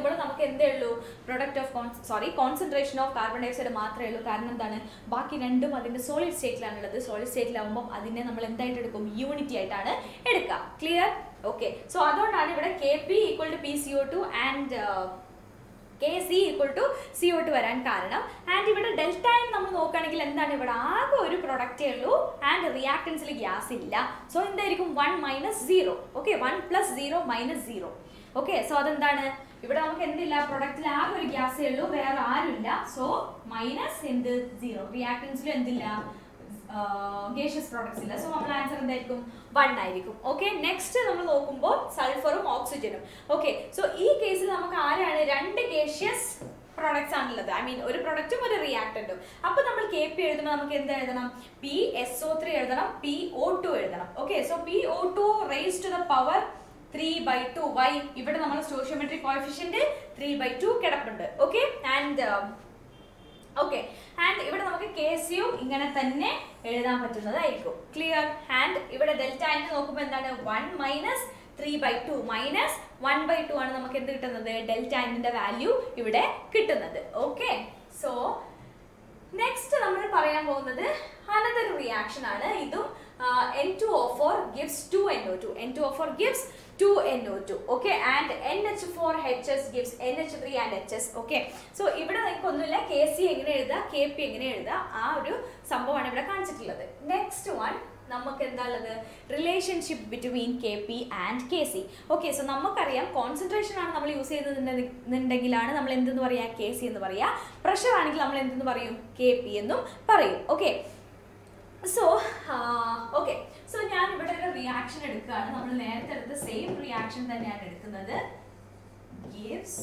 എടുക്കുമ്പോൾ നമുക്ക് എന്തേ ഉള്ളൂ product of con sorry concentration of carbon dioxide മാത്രമേ ഉള്ളൂ കാരണം എന്താണ് ബാക്കി രണ്ടും അതിന്റെ സോളിഡ് സ്റ്റേറ്റിലാണ് ഉള്ളത് സോളിഡ് സ്റ്റേറ്റിലാവുമ്പോൾ അതിനെ നമ്മൾ എന്തായിട്ട് എടുക്കും യൂണിറ്റി ആയിട്ടാണ് എടുക്കുക ക്ലിയർ ഓക്കെ സോ അതുകൊണ്ടാണ് ഇവിടെ K P equal to P C O two and K C equal to C O two വരാൻ കാരണം ആൻഡ് ഇവിടെ ഡെൽറ്റ എൻ നമ്മൾ നോക്കുകയാണെങ്കിൽ എന്താണ് ഇവിടെ ആകെ ഒരു പ്രൊഡക്റ്റേ ഉള്ളൂ ആൻഡ് റിയാക്ടൻസിൽ ഗ്യാസ് ഇല്ല സോ എന്തായിരിക്കും one minus zero okay one plus zero minus zero okay so അതെന്താണ് ഇവിടെ നമുക്ക് എന്തില്ല പ്രൊഡക്റ്റിൽ ആകെ ഒരു ഗ്യാസേ ഉള്ളൂ വേറെ ആരുമില്ല സോ മൈനസ് എന്ത് സീറോ റിയാക്ടൻസിലും എന്തില്ല ഗേഷ്യസ് പ്രോഡക്ട്സ് ഇല്ല സോ നമ്മൾ ആൻസർ എന്തായിരിക്കും വൺ ആയിരിക്കും ഓക്കെ നെക്സ്റ്റ് നമ്മൾ നോക്കുമ്പോൾ സൾഫറും ഓക്സിജനും ഓക്കെ സോ ഈ കേസിൽ നമുക്ക് ആരാണ് രണ്ട് ഗേഷ്യസ് പ്രോഡക്ട്സ് ആണുള്ളത് ഐ മീൻ ഒരു പ്രൊഡക്റ്റും ഒരു റിയാക്ടന്റും അപ്പൊ നമ്മൾ കെ പി എഴുതുമ്പോൾ നമുക്ക് എന്ത് എഴുതണം പി എസ് ഒ ത്രീ എഴുതണം പി ഒ ടു എഴുതണം okay so P O two raise to the power three by two why ഇവിടെ നമ്മൾ stoichiometric coefficient three by two കിടപ്പുണ്ട് ഓക്കെ ആൻഡ് ഓക്കെ ആൻഡ് ഇവിടെ നമുക്ക് കെ സിയും ഇങ്ങനെ തന്നെ എഴുതാൻ പറ്റുന്നതായിരിക്കും ക്ലിയർ ആൻഡ് ഇവിടെ ഡെൽറ്റ എന്ന് നോക്കുമ്പോൾ എന്താണ് one minus three by two minus one by two ആണ് നമുക്ക് എന്ത് കിട്ടുന്നത് ഡെൽറ്റ എന്നിന്റെ വാല്യൂ ഇവിടെ കിട്ടുന്നത് ഓക്കെ സോ നെക്സ്റ്റ് നമ്മൾ പറയാൻ പോകുന്നത് അനദർ റിയാക്ഷൻ ആണ് ഇതും N two O four gives two N O two N two O four gives two N O two okay and N H four H S gives N H three and H S okay so ഇവിടെ നിങ്ങൾക്ക് ഒന്നുമില്ല കെ സി എങ്ങനെ എഴുതുക കെ പി എങ്ങനെ എഴുതുക ആ ഒരു സംഭവമാണ് ഇവിടെ കാണിച്ചിട്ടുള്ളത് നെക്സ്റ്റ് വൺ നമുക്ക് എന്താ ഉള്ളത് relationship between K P and K C okay so നമുക്കറിയാം കോൺസെൻട്രേഷൻ ആണ് നമ്മൾ യൂസ് ചെയ്യുന്നുണ്ടെങ്കിലാണ് നമ്മൾ എന്തെന്ന് പറയാ കെ സി എന്ന് പറയാ പ്രഷർ ആണെങ്കിൽ നമ്മൾ എന്തെന്ന് പറയും കെ പി എന്നും പറയും ഓക്കെ സോ ഓക്കെ സോ ഞാൻ ഇവിടെ ഒരു റിയാക്ഷൻ എടുക്കുകയാണ് നമ്മൾ നേരത്തെ എടുത്ത സെയിം റിയാക്ഷൻ തന്നെയാണ് എടുക്കുന്നത് ഗിവ്സ്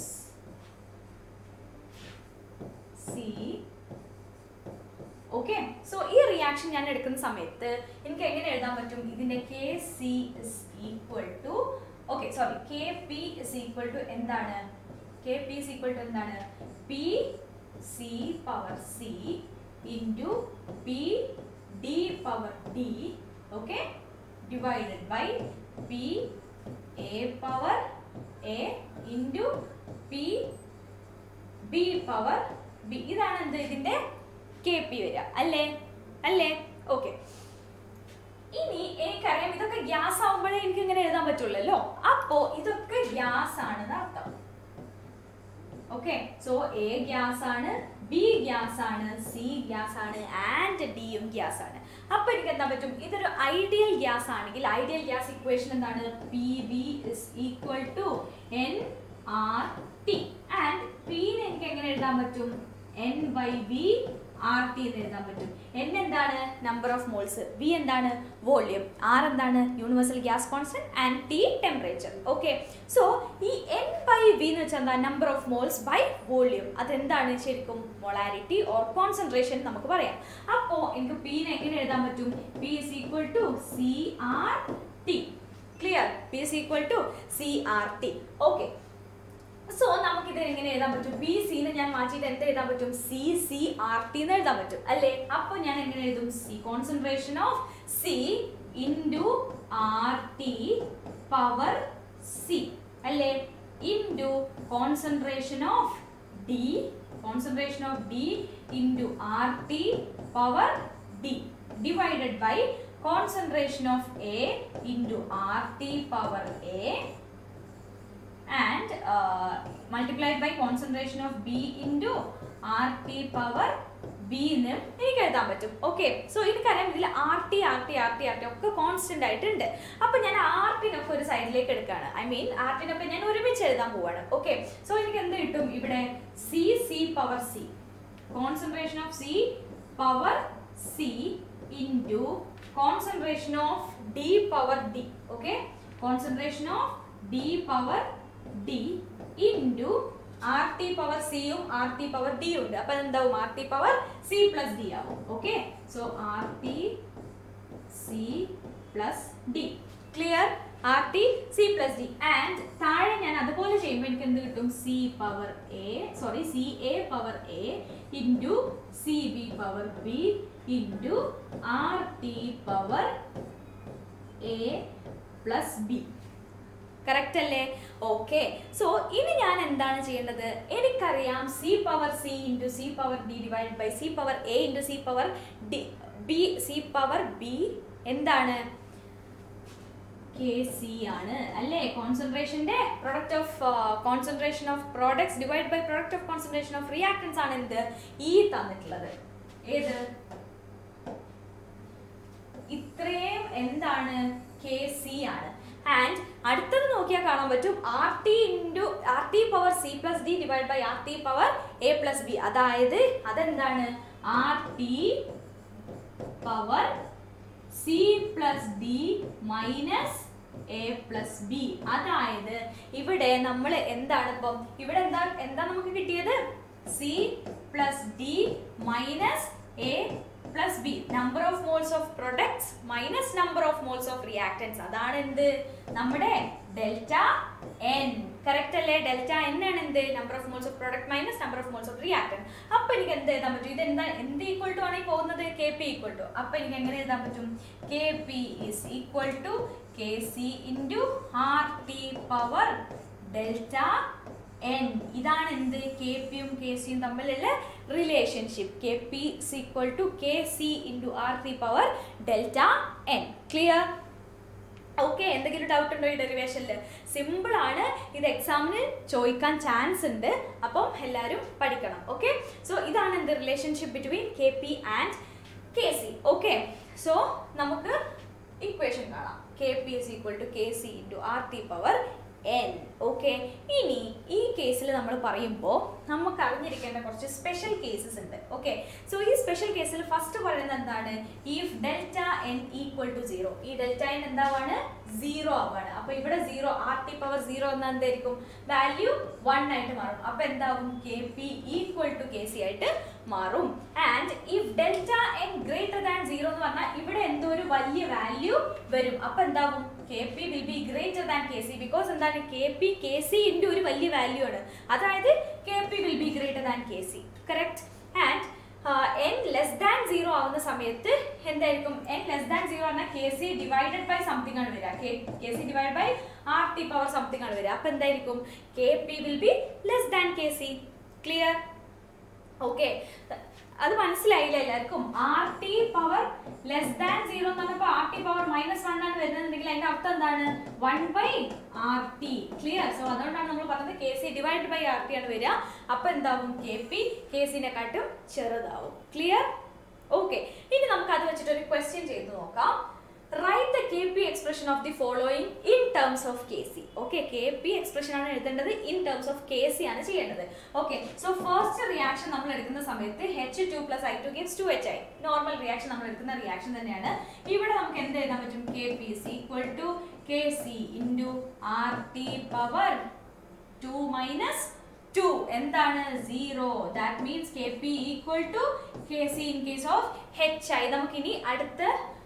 സി ഓക്കെ സോ ഈ റിയാക്ഷൻ ഞാൻ എടുക്കുന്ന സമയത്ത് എനിക്ക് എങ്ങനെ എഴുതാൻ പറ്റും ഇതിന്റെ K C is equal to okay sorry K P is equal to എന്താണ് K P is equal to എന്താണ് P C power C into P D power D okay divided by P A power A into P B power B ഇതാണ് എന്ത് ഇതിന്റെ കെ പി വരിക അല്ലേ അല്ലേ ഓക്കെ ഇനി എനിക്കറിയാം ഇതൊക്കെ ഗ്യാസ് ആവുമ്പോഴേ എനിക്ക് ഇങ്ങനെ എഴുതാൻ പറ്റുള്ളല്ലോ അപ്പോ ഇതൊക്കെ ഗ്യാസ് ആണെന്ന് അർത്ഥം ഓക്കെ സോ എ ഗ്യാസ് ആണ് ബി ഗ്യാസ് ആണ് സി ഗ്യാസ് ആണ് ആൻഡ് ഡിയും ഗ്യാസ് ആണ് അപ്പൊ എനിക്ക് എന്താ പറ്റും ഇതൊരു ഐഡിയൽ ഗ്യാസ് ആണെങ്കിൽ ഐഡിയൽ ഗ്യാസ് ഇക്വേഷൻ എന്താണ് P B is equal to N R T and പിന്ന് എനിക്ക് എങ്ങനെ എഴുതാൻ പറ്റും N by B R T എന്ന് എഴുതാൻ പറ്റും എൻ എന്താണ് നമ്പർ ഓഫ് മോൾസ് ബി എന്താണ് വോള്യൂം ആർ എന്താണ് universal gas constant and T temperature okay so ഈ എൻ ബൈ വി എന്ന് വെച്ചാൽ എന്താ number of moles by volume അതെന്താണ് ശരിക്കും മൊളാരിറ്റി ഓർ കോൺസെൻട്രേഷൻ നമുക്ക് പറയാം അപ്പോ എനിക്ക് പിനെ എങ്ങനെ എഴുതാൻ പറ്റും P is equal to C R T clear P is equal to C R T okay so നമുക്ക് ഇത് എങ്ങനെ എഴുതാൻ പറ്റും ബി സിന്ന് ഞാൻ മാറ്റിയിട്ട് എന്ത് എഴുതാൻ പറ്റും സി സി ആർ ടി എന്ന് എഴുതാൻ പറ്റും അല്ലേ അപ്പൊ ഞാൻ എങ്ങനെ എഴുതും C concentration of C into R T power C അല്ലേ into concentration of D concentration of D into R T power D divided by concentration of A into R T power A and uh, multiplied by concentration of B into RT power B എന്നും എനിക്ക് എഴുതാൻ പറ്റും ഓക്കെ സോ എനിക്കറിയാം ഇതിൽ R T R T R T R T ഒക്കെ കോൺസ്റ്റന്റ് ആയിട്ടുണ്ട് അപ്പൊ ഞാൻ ആർ ടിനൊക്കെ ഒരു സൈഡിലേക്ക് എടുക്കുകയാണ് ഐ മീൻ ആർ ടിനൊക്കെ ഞാൻ ഒരുമിച്ച് എഴുതാൻ പോവാണ് ഓക്കെ സോ എനിക്ക് എന്ത് കിട്ടും ഇവിടെ C C power C concentration of C power C into concentration of D power D okay concentration of D power D into R T power സിയും ആർ ടി പവർ ഡി ഉണ്ട് അപ്പൊ എന്താവും R T power C plus D ആവും okay so R T C plus D clear R T C plus D and താഴെ ഞാൻ അതുപോലെ ചെയ്യുമ്പോൾ എനിക്ക് എന്ത് കിട്ടും C power A sorry C A power A into C B power B into R T power A plus B correct അല്ലേ ഓക്കെ സോ ഇനി ഞാൻ എന്താ എന്താണ് ചെയ്യേണ്ടത് എനിക്കറിയാം C power C into C power D divide by C power A into C power D B C power B എന്താണ് കെ സി ആണ് അല്ലേ കോൺസെൻട്രേഷന്റെ product of concentration of products divide by product of concentration of reactants ആണ് എന്ത് ഈ തന്നിട്ടുള്ളത് ഏത് ഇത്രയും എന്താണ് കെ സി ആണ് ആൻഡ് അടുത്തത് നോക്കിയാൽ കാണാൻ പറ്റും R T into R T power C plus D divide by R T power A plus B അതായത് അതെന്താണ് R T power C plus D minus A plus B അതായത് ഇവിടെ നമ്മൾ എന്താണ് ഇപ്പം ഇവിടെ എന്താ എന്താ നമുക്ക് കിട്ടിയത് C plus D minus A plus B number of moles of products minus number of moles of reactants അതാണ് എന്ത് നമ്മുടെ ഡെൽറ്റ എൻ കറക്റ്റ് അല്ലേ ഡെൽറ്റ എൻ ആണ് എന്ത് number of moles of product minus number of moles of reactant അപ്പൊ എനിക്ക് എന്ത് എഴുതാൻ പറ്റും ഇത് എന്താ എന്ത് ഈക്വൽ ടു ആണ് ഈ പോകുന്നത് കെ പി ഈക്വൽ ടു അപ്പൊ എനിക്ക് എങ്ങനെ എഴുതാൻ പറ്റും K P is equal to K C into R T power delta N ഇതാണ് എന്ത് കെ പിയും കെ സിയും തമ്മിലുള്ള relationship K P is equal to K C into R T power delta N clear okay എന്തെങ്കിലും ഡൗട്ട് ഉണ്ടോ ഈ ഡെറിവേഷനിൽ സിമ്പിൾ ആണ് ഇത് എക്സാമിന് ചോദിക്കാൻ ചാൻസ് ഉണ്ട് അപ്പം എല്ലാവരും പഠിക്കണം ഓക്കെ സോ ഇതാണ് എന്ത് relationship between K P and K C okay so നമുക്ക് ഇക്വേഷൻ കാണാം K P is equal to K C into R T power N okay ഇനി ഈ കേസിൽ നമ്മൾ പറയുമ്പോൾ നമുക്ക് അറിഞ്ഞിരിക്കേണ്ട കുറച്ച് സ്പെഷ്യൽ കേസസ് ഉണ്ട് ഓക്കെ സോ ഈ സ്പെഷ്യൽ കേസിൽ ഫസ്റ്റ് പറയുന്നത് എന്താണ് if delta N equal to zero ഈ ഡെൽറ്റ എൻ എന്താവാണ് സീറോ ആവാണ് അപ്പൊ ഇവിടെ zero R T power zero എന്ന എന്തായിരിക്കും വാല്യൂ വൺ ആയിട്ട് മാറും അപ്പൊ എന്താവും K P equal to K C ആയിട്ട് മാറും and if delta N greater than zero എന്ന് പറഞ്ഞാൽ ഇവിടെ എന്തോ ഒരു വലിയ വാല്യൂ വരും അപ്പൊ എന്താവും K P will be greater than K C because എന്താണ് K P K C into ഒരു വലിയ വാല്യൂ ആണ് അതായത് K P will be greater than K C correct and N less than zero ആവുന്ന സമയത്ത് എന്തായിരിക്കും എൻ ലെസ് ദാൻ സീറോ പറഞ്ഞാൽ K C divided by something ആണ് വരിക K C divide by R T power something ആണ് വരിക അപ്പൊ എന്തായിരിക്കും K P will be less than K C clear okay അത് മനസ്സിലായില്ല എല്ലാവർക്കും R T power less than zero എന്ന് പറഞ്ഞപ്പോൾ R T power minus one ആണ് വരുന്നതെങ്കിൽ അതിന്റെ അർത്ഥം എന്താണ് one by R T clear so അതുകൊണ്ടാണ് നമ്മൾ പറഞ്ഞത് K C divide by R T ആണ് വരിക അപ്പൊ എന്താവും കെ പി കെ സിനെക്കാട്ടും ചെറുതാവും ക്ലിയർ ഓക്കെ ഇനി നമുക്ക് അത് വെച്ചിട്ട് ഒരു ക്വസ്റ്റ്യൻ ചെയ്ത് നോക്കാം write the K P expression of the following in terms of K C okay K P expression ആണ് എഴുതേണ്ടത് in terms of K C ആണ് ചെയ്യേണ്ടത് ഓക്കെ സോ ഫസ്റ്റ് റിയാക്ഷൻ നമ്മൾ എടുക്കുന്ന സമയത്ത് H two plus I two gives two H I normal reaction നമ്മൾ എടുക്കുന്ന റിയാക്ഷൻ തന്നെയാണ് ഇവിടെ നമുക്ക് എന്ത് എഴുതാൻ പറ്റും K P is equal to K C into R T power two minus two എന്താണ് zero that means K P equal to K C in case of H I നമുക്കിനി അടുത്ത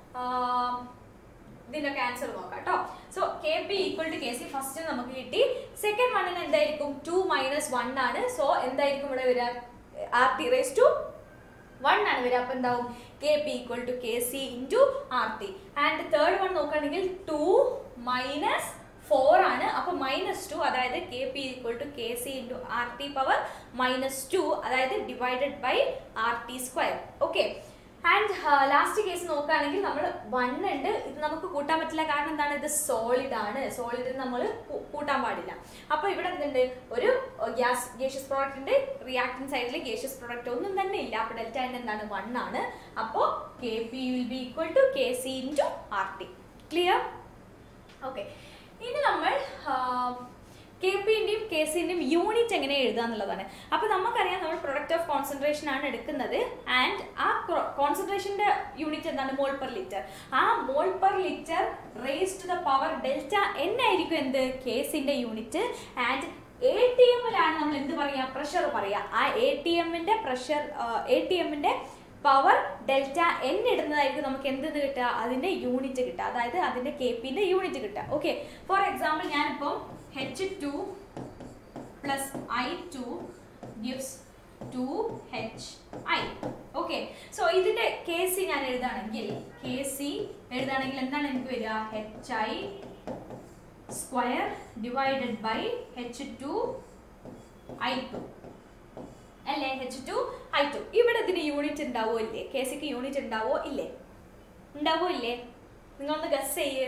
ഇതിന്റെ ആൻസർ നോക്കാം കേട്ടോ so K P equal to K C first നമുക്ക് കിട്ടി സെക്കൻഡ് വണ്ണിന് എന്തായിരിക്കും ടു മൈനസ് വൺ ആണ് സോ എന്തായിരിക്കും ഇവിടെ വരിക R T raise to one ആണ് വരിക അപ്പൊ എന്താവും K P equal to K C into R T and third one നോക്കുകയാണെങ്കിൽ ടു മൈനസ് ഫോർ ആണ് അപ്പൊ മൈനസ് ടു അതായത് K P equal to K C into R T power minus two അതായത് divided by R T square okay and last case നോക്കുകയാണെങ്കിൽ നമ്മൾ വൺ ഉണ്ട് ഇത് നമുക്ക് കൂട്ടാൻ പറ്റില്ല കാരണം എന്താണ് ഇത് സോളിഡ് ആണ് സോളിഡ് നമ്മൾ കൂട്ടാൻ പാടില്ല അപ്പോൾ ഇവിടെ എന്തുണ്ട് ഒരു ഗ്യാസ് ഗേഷ്യസ് പ്രോഡക്റ്റ് ഉണ്ട് റിയാക്ടൻ സൈഡിൽ ഗേഷ്യസ് പ്രോഡക്റ്റ് ഒന്നും തന്നെ ഇല്ല അപ്പോൾ ഡെൽറ്റ എൻ എന്താണ് വൺ ആണ് അപ്പോൾ K P will be equal to K C into R T clear okay ഇനി നമ്മൾ കെ പിൻ്റെയും കെ സിൻ്റെയും യൂണിറ്റ് എങ്ങനെ എഴുതുക എന്നുള്ളതാണ് അപ്പോൾ നമുക്കറിയാം നമ്മൾ പ്രൊഡക്റ്റ് ഓഫ് കോൺസെൻട്രേഷൻ ആണ് എടുക്കുന്നത് ആൻഡ് ആ കോൺസെൻട്രേഷൻ്റെ യൂണിറ്റ് എന്താണ് മോൾ പെർ ലിറ്റർ ആ mole per litre raise to the power delta N ആയിരിക്കും എന്ത് കേസിൻ്റെ യൂണിറ്റ് ആൻഡ് എ ടി എമ്മിലാണ് നമ്മൾ എന്ത് പറയുക പ്രഷർ പറയുക ആ എ ടി എമ്മിൻ്റെ പ്രഷർ എ ടി എമ്മിൻ്റെ പവർ ഡെൽറ്റ എൻ ഇടുന്നതായിരിക്കും നമുക്ക് എന്ത് കിട്ടുക അതിൻ്റെ യൂണിറ്റ് കിട്ടുക അതായത് അതിൻ്റെ കെ പിൻ്റെ യൂണിറ്റ് കിട്ടുക ഓക്കെ ഫോർ എക്സാമ്പിൾ ഞാനിപ്പോൾ H two plus I two gives two H I okay so ഇതിൻ്റെ കെ സി ഞാൻ എഴുതുകയാണെങ്കിൽ കെ സി എഴുതുകയാണെങ്കിൽ എന്താണ് എനിക്ക് വരിക H I square divided by H two two അല്ലേ എച്ച് ടു ഐ ടു ഇവിടെ ഇതിന് യൂണിറ്റ് ഉണ്ടാവോ ഇല്ലേ കെ സിക്ക് യൂണിറ്റ് ഉണ്ടാവോ ഇല്ലേ ഉണ്ടാവോ ഇല്ലേ നിങ്ങളൊന്ന് ഗസ് ചെയ്യ്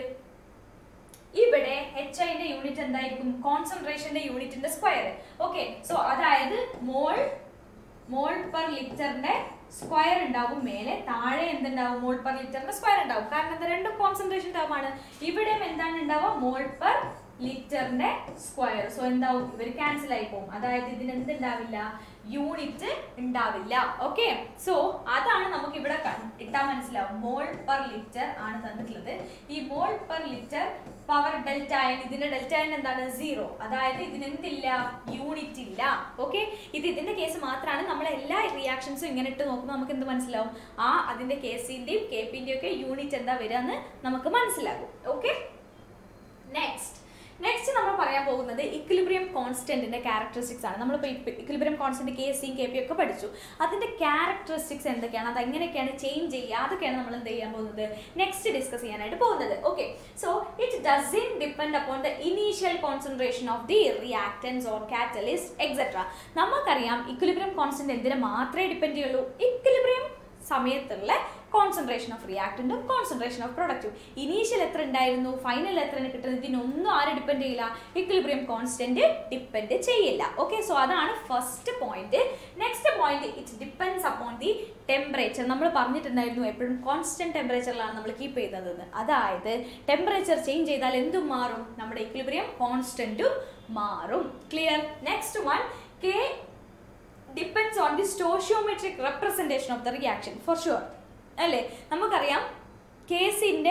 ഇവിടെ എച്ച് ഐന്റെ യൂണിറ്റ് എന്തായിരിക്കും കോൺസെൻട്രേഷന്റെ യൂണിറ്റിന്റെ സ്ക്വയർ ഓക്കെ സോ അതായത് മോൾ മോൾ പെർ ലിറ്ററിന്റെ സ്ക്വയർ ഉണ്ടാവും മേലെ താഴെ എന്തുണ്ടാവും മോൾ പെർ ലിറ്ററിന്റെ സ്ക്വയർ ഉണ്ടാവും കാരണം ഇത് രണ്ടും കോൺസെൻട്രേഷൻ ടേം ആണ് ഇവിടെയും എന്താണ് ഉണ്ടാവുക മോൾ പെർ ലിറ്ററിന്റെ സ്ക്വയർ സോ എന്താവും ഇവർ ക്യാൻസൽ ആയി പോകും അതായത് ഇതിന് എന്തുണ്ടാവില്ല യൂണിറ്റ് ഉണ്ടാവില്ല ഓക്കെ സോ അതാണ് നമുക്ക് ഇവിടെ ഇട്ടാൽ മനസ്സിലാവും മോൾ പെർ ലിറ്റർ ആണ് തന്നിട്ടുള്ളത് ഈ mole per litre power delta N ഇതിന്റെ ഡെൽറ്റ എൻ എന്താണ് സീറോ അതായത് ഇതിന് എന്തില്ല യൂണിറ്റ് ഇല്ല ഓക്കെ ഇത് ഇതിന്റെ കേസ് മാത്രമാണ് നമ്മൾ എല്ലാ റിയാക്ഷൻസും ഇങ്ങനെ ഇട്ട് നോക്കുമ്പോൾ നമുക്ക് എന്ത് മനസ്സിലാവും ആ അതിന്റെ കേസിന്റെയും കെ പിന്റെയും ഒക്കെ യൂണിറ്റ് എന്താ വരിക എന്ന് നമുക്ക് മനസ്സിലാകും ഓക്കെ നെക്സ്റ്റ് നെക്സ്റ്റ് നമ്മൾ പറയാൻ പോകുന്നത് ഇക്വിലിബ്രിയം കോൺസ്റ്റന്റിന്റെ ക്യാരക്ടറിസ്റ്റിക്സ് ആണ് നമ്മളിപ്പോൾ ഇക്വിലിബ്രിയം കോൺസ്റ്റന്റ് കെ സിയും കെ പി ഒക്കെ പഠിച്ചു അതിന്റെ ക്യാരക്ടറിസ്റ്റിക്സ് എന്തൊക്കെയാണ് അത് എങ്ങനെയൊക്കെയാണ് ചേഞ്ച് ചെയ്യുക അതൊക്കെയാണ് നമ്മൾ എന്ത് ചെയ്യാൻ പോകുന്നത് നെക്സ്റ്റ് ഡിസ്കസ് ചെയ്യാനായിട്ട് പോകുന്നത് okay so it doesn't depend upon the initial concentration of the reactants or catalyst etcetera നമുക്കറിയാം ഇക്വിലിബ്രിയം കോൺസ്റ്റന്റ് എന്തിനെ മാത്രമേ ഡിപ്പെൻഡ് ചെയ്യുള്ളൂ ഇക്വിലിബ്രിയം സമയത്തുള്ള കോൺസെൻട്രേഷൻ ഓഫ് റിയാക്ടൻറ്റും കോൺസെൻട്രേഷൻ ഓഫ് പ്രൊഡക്റ്റും ഇനീഷ്യൽ എത്ര ഉണ്ടായിരുന്നു ഫൈനൽ എത്ര കിട്ടുന്നത് ഇതിനൊന്നും ആര് ഡിപ്പെൻഡ് ചെയ്യില്ല ഇക്വിലിബ്രിയം കോൺസ്റ്റന്റ് ഡിപ്പെൻഡ് ചെയ്യില്ല ഓക്കെ സോ അതാണ് first point next point it depends upon the temperature നമ്മൾ പറഞ്ഞിട്ടുണ്ടായിരുന്നു എപ്പോഴും കോൺസ്റ്റന്റ് ടെമ്പറേച്ചറിലാണ് നമ്മൾ കീപ്പ് ചെയ്യുന്നത് അതായത് ടെമ്പറേച്ചർ ചേഞ്ച് ചെയ്താൽ എന്തും മാറും നമ്മുടെ ഇക്വിലിബ്രിയം കോൺസ്റ്റന്റും മാറും clear next one K depends on the stoichiometric representation of the reaction for sure അല്ലേ നമുക്കറിയാം കേസിൻ്റെ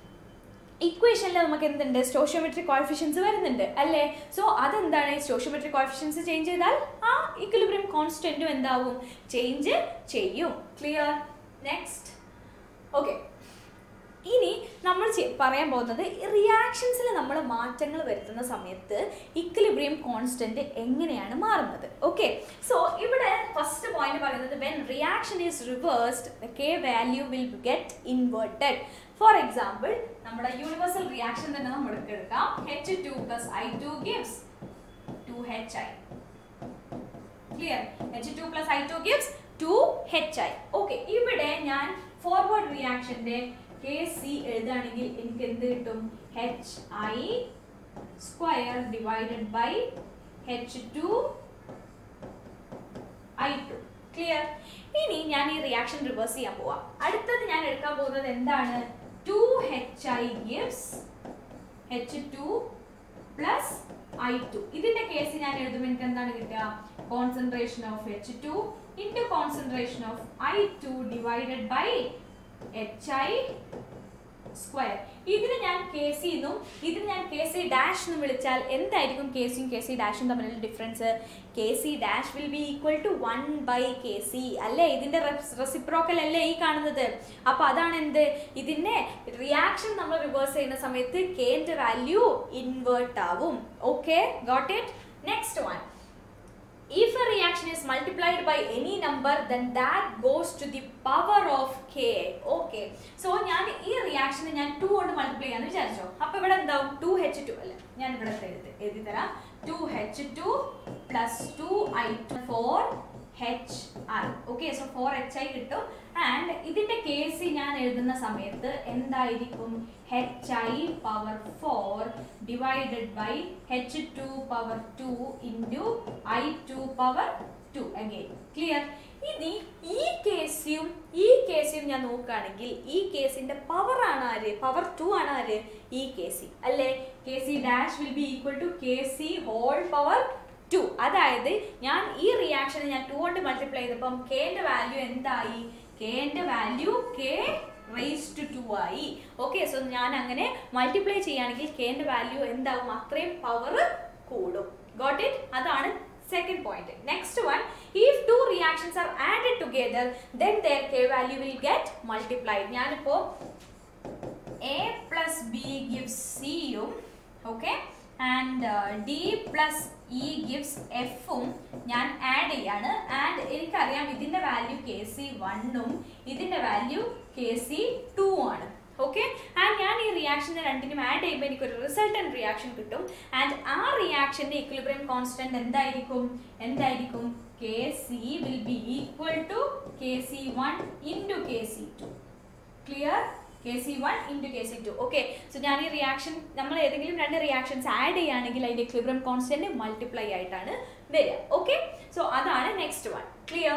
ഇക്വേഷനിൽ നമുക്ക് എന്തുണ്ട് സ്റ്റോഷ്യോമെട്രിക് കോഫിഷ്യൻസ് വരുന്നുണ്ട് അല്ലേ സോ അതെന്താണ് സ്റ്റോഷ്യോമെട്രിക് കോഫിഷ്യൻസ് ചേഞ്ച് ചെയ്താൽ ആ ഇക്വിലിബ്രിയം കോൺസ്റ്റന്റും എന്താവും ചേഞ്ച് ചെയ്യും ക്ലിയർ നെക്സ്റ്റ് ഓക്കെ ഇനി നമ്മൾ പറയാൻ പോകുന്നത് റിയാക്ഷൻസിൽ നമ്മൾ മാറ്റങ്ങൾ വരുത്തുന്ന സമയത്ത് ഇക്വിലിബ്രിയം കോൺസ്റ്റന്റ് എങ്ങനെയാണ് മാറുന്നത് ഓക്കെ സോ ഇവിടെ ഫസ്റ്റ് പോയിന്റ് പറയുന്നത് when reaction is reversed K value will get inverted for example നമ്മുടെ യൂണിവേഴ്സൽ റിയാക്ഷൻ തന്നെ നമ്മൾ എടുക്കാം H two plus I two gives two H I clear H two plus I two gives two H I okay ഇവിടെ ഞാൻ ഫോർവേഡ് റിയാക്ഷന്റെ കെ സി എഴുതുകയാണെങ്കിൽ എനിക്ക് എന്ത് കിട്ടും H I square divided by H two I two clear ഇനി ഞാൻ ഈ റിയാക്ഷൻ റിവേഴ്സ് ചെയ്യാൻ പോവാം അടുത്തത് ഞാൻ എടുക്കാൻ പോകുന്നത് എന്താണ് two H I gives H two plus I two ഇതിന്റെ കേസ് ഞാൻ എഴുതുമ്പോൾ എനിക്ക് എന്താണ് കിട്ടുക concentration of H two into concentration of I two divided by H I square ഇതിന് ഞാൻ കെ സി എന്നും ഇതിന് ഞാൻ കെ സി ഡാഷ് എന്ന് വിളിച്ചാൽ എന്തായിരിക്കും കെ സിയും കെ സി ഡാഷും തമ്മിലുള്ള difference K C dash will be equal to one by K C അല്ലേ ഇതിന്റെ റെസിപ്രോക്കൽ അല്ലേ ഈ കാണുന്നത് അപ്പൊ അതാണ് എന്ത് ഇതിന്റെ റിയാക്ഷൻ നമ്മൾ റിവേഴ്സ് ചെയ്യുന്ന സമയത്ത് കെന്റെ വാല്യൂ ഇൻവേർട്ട് ആവും okay got it next one if a reaction is multiplied by any number then that goes to the power of k okay so ഞാൻ ഈ റിയാക്ഷൻ ഞാൻ 2 കൊണ്ട് മൾട്ടിപ്ലൈ ചെയ്യാന്ന് വിചാരിച്ചോ അപ്പൊ ഇവിടെ എന്താവും 2 എച്ച് ടു അല്ല ഞാൻ ഇവിടെ എഴുതി എഴുതി തരാം 2 H two plus two I two four H I okay so four H I കിട്ടും ആൻഡ് ഇതിന്റെ കേസ് ഞാൻ എഴുതുന്ന സമയത്ത് എന്തായിരിക്കും H I power four divided by H two power two into I two power two again clear ഇനി ഈ കേസിയും ഈ കേസിയും ഞാൻ നോക്കുകയാണെങ്കിൽ ഈ കേസിന്റെ പവർ ആണ് ആര് പവർ ടു ആണ് ആര് ഈ കെ സി അല്ലേ K C dash will be equal to K C whole power two അതായത് ഞാൻ ഈ റിയാക്ഷൻ ഞാൻ ടു കൊണ്ട് മൾട്ടിപ്ലൈ ചെയ്തപ്പം കെന്റെ വാല്യൂ എന്തായി കെന്റെ value K raise to two ആയി ഓക്കെ സോ ഞാൻ അങ്ങനെ മൾട്ടിപ്ലൈ ചെയ്യുകയാണെങ്കിൽ കെന്റെ വാല്യൂ എന്താവും അത്രയും പവർ കൂടും ഗോട്ട് ഇറ്റ് അതാണ് second point next one if two reactions are added together then their K value will get multiplied ഞാനിപ്പോ എ പ്ലസ് ബി ഗിവ്സ് സിയും okay and D plus E gives എഫും ഞാൻ ആഡ് ചെയ്യാണ് ആൻഡ് എനിക്കറിയാം ഇതിന്റെ വാല്യൂ കെ സി വണ്ണും ഇതിന്റെ വാല്യൂ കെ സി ടു ആണ് ഓക്കെ ആൻഡ് ഞാൻ ഈ റിയാക്ഷനെ രണ്ടിനും ആഡ് ചെയ്യുമ്പോൾ എനിക്കൊരു റിസൾട്ടൻറ്റ് റിയാക്ഷൻ കിട്ടും ആൻഡ് ആ റിയാക്ഷൻ്റെ ഇക്വിലിബ്രിയം കോൺസ്റ്റന്റ് എന്തായിരിക്കും എന്തായിരിക്കും K C will be equal to K C one into K C two clear K C one into K C two okay so ഞാൻ ഈ റിയാക്ഷൻ നമ്മൾ ഏതെങ്കിലും രണ്ട് റിയാക്ഷൻസ് ആഡ് ചെയ്യുകയാണെങ്കിൽ അതിൻ്റെ ഇക്വിലിബ്രിയം കോൺസ്റ്റന്റ് മൾട്ടിപ്ലൈ ആയിട്ടാണ് വരിക ഓക്കെ സോ അതാണ് നെക്സ്റ്റ് വൺ ക്ലിയർ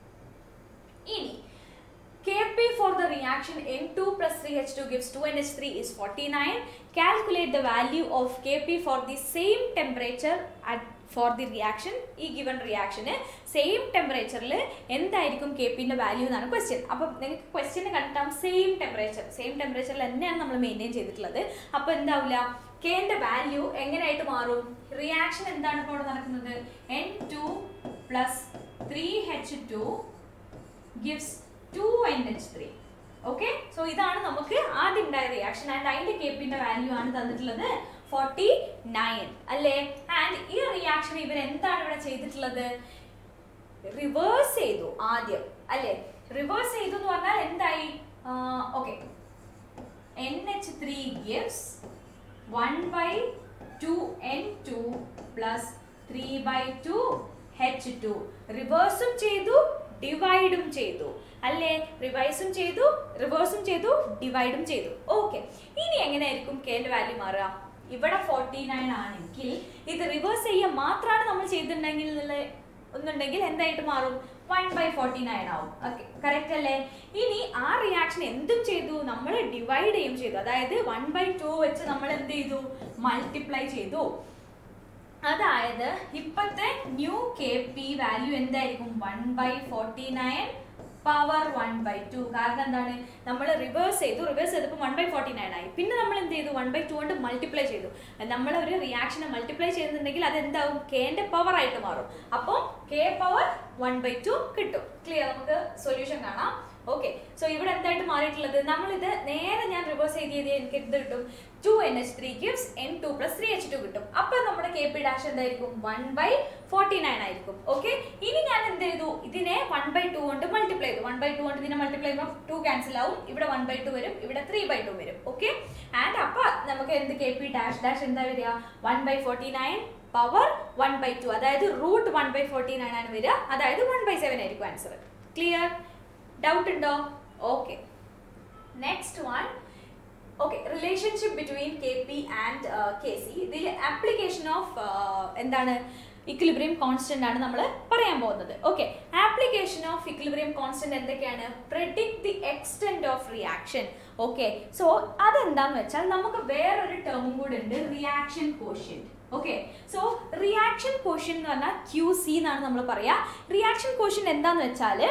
ഇനി Kp for the reaction N2 plus 3H2 gives 2NH3 is 49. Calculate the value of Kp for the same temperature at for the reaction ഈ ഗിവൺ റിയാക്ഷന് സെയിം ടെമ്പറേച്ചറിൽ എന്തായിരിക്കും കെ പിന്റെ വാല്യൂ എന്നാണ് ക്വസ്റ്റ്യൻ അപ്പം നിങ്ങൾക്ക് ക്വസ്റ്റ്യന് കണ്ടാവും സെയിം ടെമ്പറേച്ചർ സെയിം ടെമ്പറേച്ചറിൽ തന്നെയാണ് നമ്മൾ മെയിൻറ്റെയിൻ ചെയ്തിട്ടുള്ളത് അപ്പോൾ എന്താവില്ല കെന്റെ വാല്യൂ എങ്ങനെയായിട്ട് മാറും റിയാക്ഷൻ എന്താണ് ഇപ്പോൾ ഇവിടെ നടക്കുന്നത് N two plus three H two gives two N H three okay so ഇതാണ് നമുക്ക് ആദ്യം ഉണ്ടായ റിയാക്ഷൻ ആൻഡ് അതിന്റെ കേപ്പിന്റെ വാല്യൂ ആണ് തന്നിട്ടുള്ളത് ഫോർട്ടി നയൻ അല്ലേ ആൻഡ് ഈ റിയാക്ഷൻ ഇവർ എന്താണ് ഇവിടെ ചെയ്തിട്ടുള്ളത് റിവേഴ്സ് ചെയ്തു ആദ്യം അല്ലേ റിവേഴ്സ് ചെയ്തു എന്ന് പറഞ്ഞാൽ എന്തായി okay N H three gives one by two N two plus three by two H two റിവേഴ്സും ചെയ്തു ഡിവൈഡും ചെയ്തു അല്ലേ റിവൈസും ചെയ്തു റിവേഴ്സും ചെയ്തു ഡിവൈഡും ചെയ്തു ഓക്കെ ഇനി എങ്ങനെയായിരിക്കും കെന്റെ വാല്യൂ മാറുക ഇവിടെ ഫോർട്ടി നയൻ ആണെങ്കിൽ ഇത് റിവേഴ്സ് ചെയ്യാൻ മാത്രമാണ് നമ്മൾ ചെയ്തിട്ടുണ്ടെങ്കിൽ ഒന്നുണ്ടെങ്കിൽ എന്തായിട്ട് മാറും വൺ ബൈ ഫോർട്ടി നയൻ ആവും ഓക്കെ കറക്റ്റ് അല്ലേ ഇനി ആ റിയാക്ഷൻ എന്തും ചെയ്തു നമ്മൾ ഡിവൈഡ് ചെയ്യും ചെയ്തു അതായത് വൺ ബൈ ടു വെച്ച് നമ്മൾ എന്ത് ചെയ്തു മൾട്ടിപ്ലൈ ചെയ്തു അതായത് ഇപ്പോഴത്തെ ന്യൂ കെ പി വാല്യൂ എന്തായിരിക്കും one by forty nine power one by two കാരണം എന്താണ് നമ്മൾ റിവേഴ്സ് ചെയ്തു റിവേഴ്സ് ചെയ്തപ്പോൾ വൺ ബൈ ഫോർട്ടി നയൻ ആയി പിന്നെ നമ്മൾ എന്ത് ചെയ്തു വൺ ബൈ ടു കൊണ്ട് മൾട്ടിപ്ലൈ ചെയ്തു നമ്മൾ ഒരു റിയാക്ഷനെ മൾട്ടിപ്ലൈ ചെയ്തിട്ടുണ്ടെങ്കിൽ അത് എന്താവും കെന്റെ പവർ ആയിട്ട് മാറും അപ്പോൾ K power one by two കിട്ടും ക്ലിയർ നമുക്ക് സൊല്യൂഷൻ കാണാം ഓക്കെ സോ ഇവിടെ എന്തായിട്ട് മാറിയിട്ടുള്ളത് നമ്മളിത് നേരെ ഞാൻ റിവേഴ്സ് ചെയ്ത് ചെയ്ത് എനിക്ക് എന്ത് കിട്ടും two N H three gives N two plus three H two കിട്ടും അപ്പൊ നമ്മുടെ കെ പി ഡാഷ് എന്തായിരിക്കും വൺ ബൈ ഫോർട്ടി നയൻ ആയിരിക്കും ഓക്കെ ഇനി ഞാൻ എന്ത് ചെയ്തു ഇതിനെ വൺ ബൈ ടു കൊണ്ട് മൾട്ടിപ്ലൈ ചെയ്തു വൺ ബൈ ടു കൊണ്ട് ഇതിനെ മൾട്ടിപ്ലൈ ചെയ്യുമ്പോൾ ടു ക്യാൻസൽ ആവും ഇവിടെ വൺ ബൈ ടു വരും ഇവിടെ ത്രീ ബൈ ടു വരും ഓക്കെ ആൻഡ് അപ്പൊ നമുക്ക് എന്ത് കെ പി ഡാഷ് ഡാഷ് എന്താ വരിക one by forty nine power one by two അതായത് root one by forty nine ആണ് വരിക അതായത് വൺ ബൈ സെവൻ ആയിരിക്കും ആൻസർ ക്ലിയർ ഡൗട്ട് ഉണ്ടോ okay next one okay relationship between K P and K C ഇതിൽ ആപ്ലിക്കേഷൻ ഓഫ് എന്താണ് ഇക്വിലിബ്രിയം കോൺസ്റ്റന്റ് ആണ് നമ്മൾ പറയാൻ പോകുന്നത് okay application of equilibrium constant എന്തൊക്കെയാണ് predict the extend of reaction okay so അതെന്താന്ന് വെച്ചാൽ നമുക്ക് വേറൊരു ടേമും കൂടെ ഉണ്ട് reaction quotient okay so reaction quotient എന്ന് പറഞ്ഞാൽ ക്യൂ സി എന്നാണ് നമ്മൾ പറയാ റിയാക്ഷൻ കോഷ്യൻ എന്താന്ന് വെച്ചാൽ